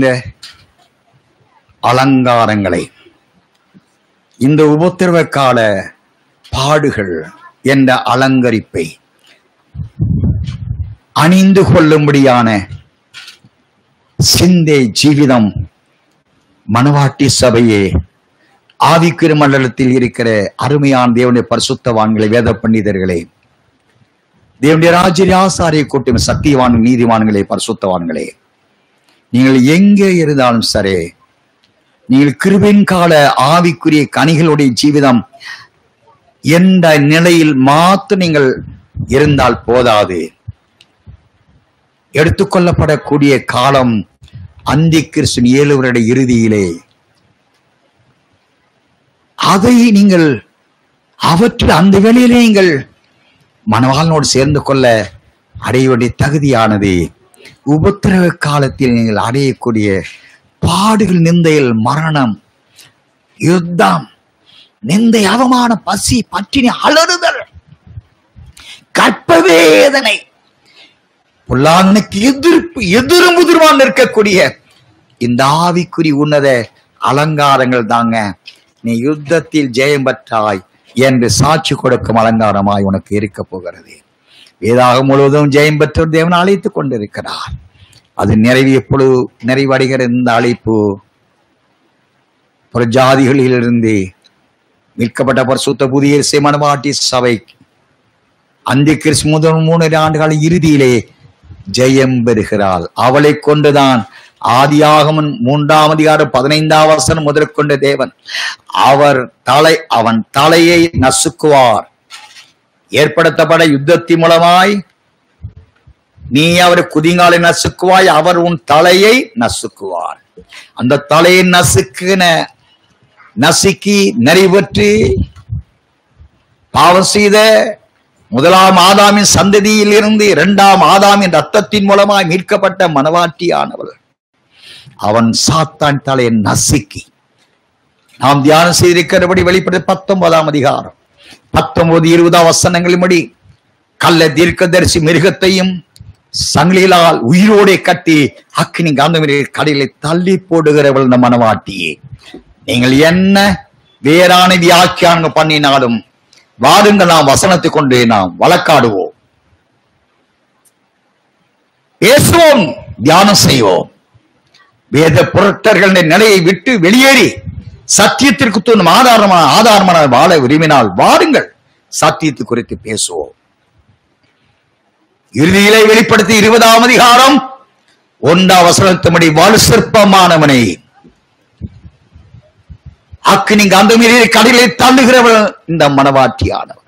அலங்காரங்களை இந்த உபத்திரவ கால பாடுகள் என்ற அலங்கரிப்பை அணிந்து கொள்ளும்படியான சிந்தை ஜீவிதம் மணவாட்டி சபையே ஆவிக்குரிய மண்டலத்தில் இருக்கிற அருமையான தேவனுடைய பரிசுத்தவான்களை வேத பண்டிதர்களே தேவனுடைய ராஜ்ய ஆசாரிய கூட்டம் சத்தியவான் நீதிவான்களே பரிசுத்தவான்களே நீங்கள் எங்கே இருந்தாலும் சரி நீங்கள் கிருபின் கால ஆவிக்குரிய கனிகளுடைய ஜீவிதம் என்ற நிலையில் மாத்து நீங்கள் இருந்தால் போதாது எடுத்துக்கொள்ளப்படக்கூடிய காலம் அந்தி கிறிஸ்துவின் ஏழு வருட இறுதியிலே அதை நீங்கள் அவற்றில் அந்த வேளையிலே நீங்கள் மணவாளனோடு சேர்ந்து கொள்ள அடைய வேண்டிய தகுதியானது உபத்திரவ காலத்தில் நீங்கள் அடையக்கூடிய பாடுகள் நிந்தையில் மரணம் யுத்தம் நிந்தை அவமான பசி பட்டினி அலறுதல் கற்பவேதனை பொல்லாங்கனுக்கு எதிர்ப்பு எதிரும் எதிர்வான் இருக்கக்கூடிய இந்த ஆவிக்குறி உன்னத அலங்காரங்கள் தாங்க நீ யுத்தத்தில் ஜெயம் பெற்றாய் என்று சாட்சி கொடுக்கும் அலங்காரமாய் உனக்கு இருக்க போகிறது வேதாகம் முழுவதும் ஜெயம் பெற்ற தேவன் அழைத்துக் கொண்டிருக்கிறார் அது நிறைவு எப்பொழுது நிறைவடைகிற இந்த அழைப்பு புறஜாதிகளிலிருந்து மீட்கப்பட்ட பரிசுத்த புதிய மனவாட்டி சபை அந்த கிறிஸ்து முதல் மூணு ஆண்டுகால இறுதியிலே ஜெயம் பெறுகிறாள் அவளை கொண்டுதான் ஆதியாகமன் மூன்றாம் அதிகாரம் பதினைந்தாம் வசனம் முதற்கொண்ட தேவன் அவர் தலை அவன் தலையை நசுக்குவார் ஏற்படுத்தப்பட யுத்தத்தின் மூலமாய் நீ அவர் குதிங்காலை நசுக்குவாய் அவர் உன் தலையை நசுக்குவார் அந்த தலையை நசுக்குன நசுக்கி நிறைவேற்றி பாவம் செய்த முதலாம் ஆதாமின் சந்ததியில் இருந்து இரண்டாம் ஆதாமின் ரத்தத்தின் மூலமாய் மீட்கப்பட்ட மனவாட்டியானவள் அவன் சாத்தான் தலையை நசுக்கி நாம் தியானம் செய்திருக்கிறபடி வெளிப்பட பத்தொன்பதாம் அதிகாரம் பத்தொன்பது இருபதாம் வசனங்களின்படி கள்ள தீர்க்கதரிசி மிருகத்தையும் சங்கிலால் உயிரோடே கட்டி அக்கினி காந்தமிரி கடையில தள்ளி போடுகிறவள் இந்த மனவாட்டியே நீங்கள் என்ன வேறான வியாக்கியானங்க பண்ணினாலும் வாருங்கள் நாம் வசனத்தை கொண்டு நாம் வழக்காடுவோம் பேசுவோம் தியானம் செய்வோம் வேத புரட்டர்களின் நிலையை விட்டு வெளியேறி சத்தியத்திற்கு தூண்டும் ஆதாரமான ஆதாரமான வாழ விரும்பினால் வாருங்கள் சத்தியத்தை குறித்து பேசுவோம் இறுதியிலே வெளிப்படுத்தி இருபதாம் அதிகாரம் ஒன்றாம் வசனத்தின்படி வலு சிற்பமானவனை அக்கினி கந்தமிலே கடலில் தள்ளுகிறவள் இந்த மனவாட்டியானவர்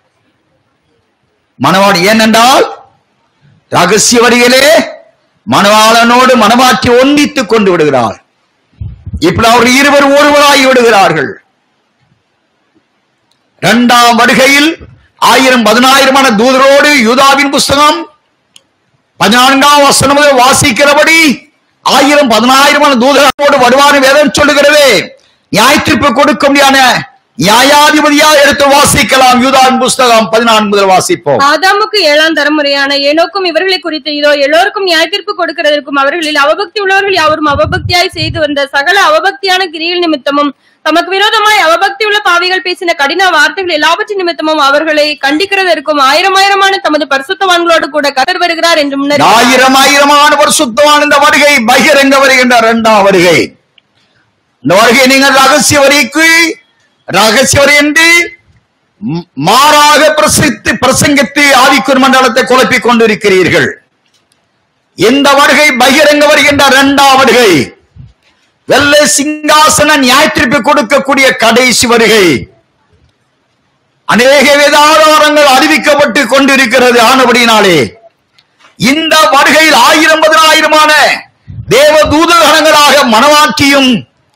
மனவாடி ஏனென்றால் ரகசிய வரிகளே மணவாளனோடு மனவாட்டி ஒன்றித்துக் கொண்டு விடுகிறாள் இப்படி அவர் இருவர் ஒருவராகி விடுகிறார்கள் இரண்டாம் வருகையில் ஆயிரம் பதினாயிரமான தூதரோடு யூதாவின் புஸ்தகம் பதினான்காம் வசனம் முதல் வாசிக்கிறபடி ஆயிரம் பதினாயிரமான தூதரோடு வருவான் வேதம் சொல்லுகிறது நியாயத்தீர்ப்பு கொடுக்க முடியாத நியாயாதிபதியா எடுத்து வாசிக்கலாம் யூதாவின் புஸ்தகம் பதினான்கு முதல் வாசிப்போம் ஆதாமுக்கு ஏழாம் தலைமுறையான ஏனோக்கும் இவர்களை குறித்து இதோ எல்லோருக்கும் நியாயத்தீர்ப்பு கொடுக்கிறதற்கும் அவர்களில் அவபக்தி உள்ளவர்கள் யாவரும் அவபக்தியாய் செய்து வந்த சகல அவபக்தியான கிரியில் நிமித்தமும் தமக்கு விரோதமாய் அவபக்தி உள்ள பாவிகள் பேசின கடின வார்த்தைகள் எல்லாவற்றின் நிமித்தமும் அவர்களை கண்டிக்கிறதற்கும் ஆயிரம் ஆயிரமான தமது பரிசுத்தவான்களோடு கூட கதர் வருகிறார் என்று முன்னர் ஆயிரம் ஆயிரமானவர் சுத்தமான இந்த வருகை பகிரங்க வருகின்ற இரண்டாம் வருகை இந்த வருகை நீங்கள் ரகசிய வரிக்கு ரகசிய வரி என்று ம், மாறாக பிரசித்து பிரசங்கித்து ஆதிக்குர் மண்டலத்தை குழப்பிக் கொண்டிருக்கிறீர்கள் இந்த வருகை பகிரங்க வருகின்ற இரண்டாம் வருகை வெள்ளை சிங்காசன நியாயத்திற்கு கொடுக்கக்கூடிய கடைசி வருகை அநேக வேதாதாரங்கள் அறிவிக்கப்பட்டு கொண்டிருக்கிறது ஆனபடினாலே இந்த வருகையில் ஆயிரம் பதினாயிரமான தேவ தூதகணங்களாக மனவாட்டியும்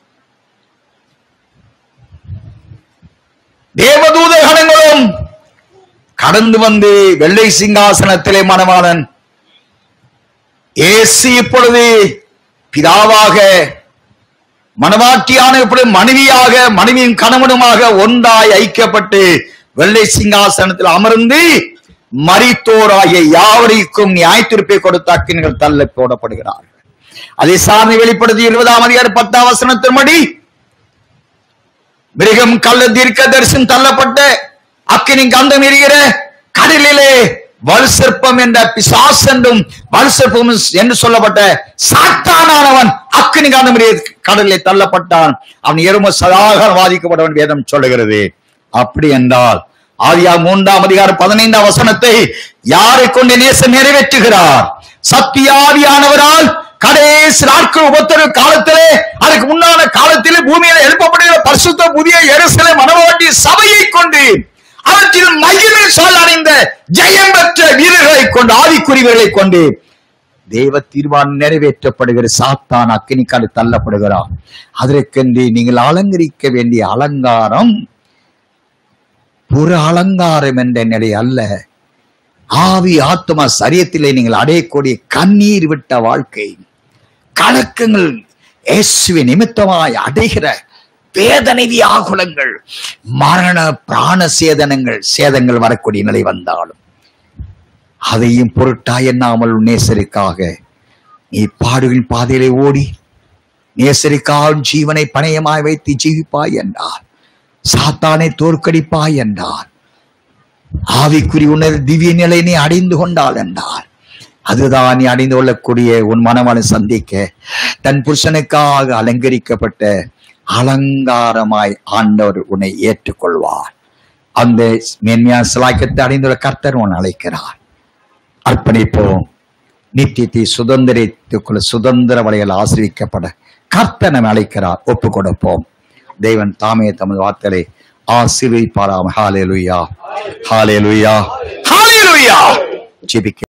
தேவதூத கணங்களும் கடந்து வந்து வெள்ளை சிங்காசனத்திலே மணவாளன் இயேசு இப்பொழுது பிதாவாக மணவாட்டியான இப்பொழுது மனைவியாக மனைவியின் கணவனுமாக ஒன்றாய் ஐக்கியப்பட்டு வெள்ளை சிங்காசனத்தில் அமர்ந்து மரித்தோராகிய யாவருக்கும் நியாயத்திருப்பை கொடுத்த அக்கினிகள் தள்ள போடப்படுகிறார்கள் அதை சார்ந்து வெளிப்படுத்தி இருபதாம் அதிகாரம் பத்தாம் வசனத்தின்படி மிருகம் கள்ள தீர்க்க தரிசனம் தள்ளப்பட்ட அக்கினி கந்தம் எரிகிற கடலிலே வலுசற்பம் என்ற பிசாஸ் என்றும் வலுசற்பம் என்று சொல்லப்பட்ட சாத்தானானவன் அக்கினி கந்தம் எரிகிற கடலிலே தள்ளப்பட்டான் அவன் எரும சதாக வாதிக்கப்பட்டவன் வேதம் சொல்லுகிறது அப்படி என்றால் ஆதியா மூன்றாம் அதிகாரம் பதினைந்தாம் வசனத்தை யாரை கொண்டு நேசம் நிறைவேற்றுகிறார் சத்தியாவியானவரால் கடைசி நாட்கள் உபத்தர காலத்திலே அதுக்கு முன்னான காலத்திலே பூமியில எழுப்பப்படுகிற பரிசுத்த புதிய எருசலை மனவாட்டி சபையை கொண்டு அவற்றில் மகிமை சொல் அடைந்த ஜெயம் பெற்ற வீரர்களை கொண்டு ஆதிக்குறிவர்களை கொண்டு தேவ தீர்மானம் நிறைவேற்றப்படுகிற சாத்தான் அக்கினிக்காடு தள்ளப்படுகிறான் அதற்கென்று நீங்கள் அலங்கரிக்க வேண்டிய அலங்காரம் புற அலங்காரம் என்ற நிலை அல்ல ஆவி ஆத்மா சரியத்திலே நீங்கள் அடையக்கூடிய கண்ணீர் விட்ட வாழ்க்கை கலக்கங்கள் இயேசுவின் நிமித்தமாய் அடைகிற வேதனை வியாகுலங்கள் மரண பிராண சேதனங்கள் சேதங்கள் வரக்கூடிய நிலை வந்தாலும் அதையும் பொருட்டாய் எண்ணாமல் உன் நேசருக்காக நீ பாடுகள் பாதையிலே ஓடி நேசருக்காக உன் ஜீவனை பணயமாய் வைத்து ஜீவிப்பாய் என்றார் சாத்தானை தோற்கடிப்பாய் என்றார் ஆவிக்குறி உணர் திவ்ய நிலை நீ அடைந்து கொண்டாள் என்றார் அதுதான் நீ அடைந்து கொள்ளக்கூடிய உன் மனமனை சந்திக்க தன் புருஷனுக்காக அலங்கரிக்கப்பட்ட அலங்காரமாய் ஆண்டவர் உன்னை ஏற்றுக்கொள்வார் அந்த மேன்மையான சிலாக்கத்தை அடைந்துள்ள கர்த்தர் உன்னை அழைக்கிறார் அர்ப்பணிப்போம் நித்தியத்தை சுதந்திரத்துக்குள்ள சுதந்திர வழிகள் ஆசிரிக்கப்பட கர்த்தர் நம்மை அழைக்கிறார் ஒப்பு கொடுப்போம் தேவன் தாமே தமது வார்த்தையை ஆசீர்வதிப்பாராம் ஹாலே லுயா ஹாலே லுயா ஹாலே லுயா ஜெபிக்க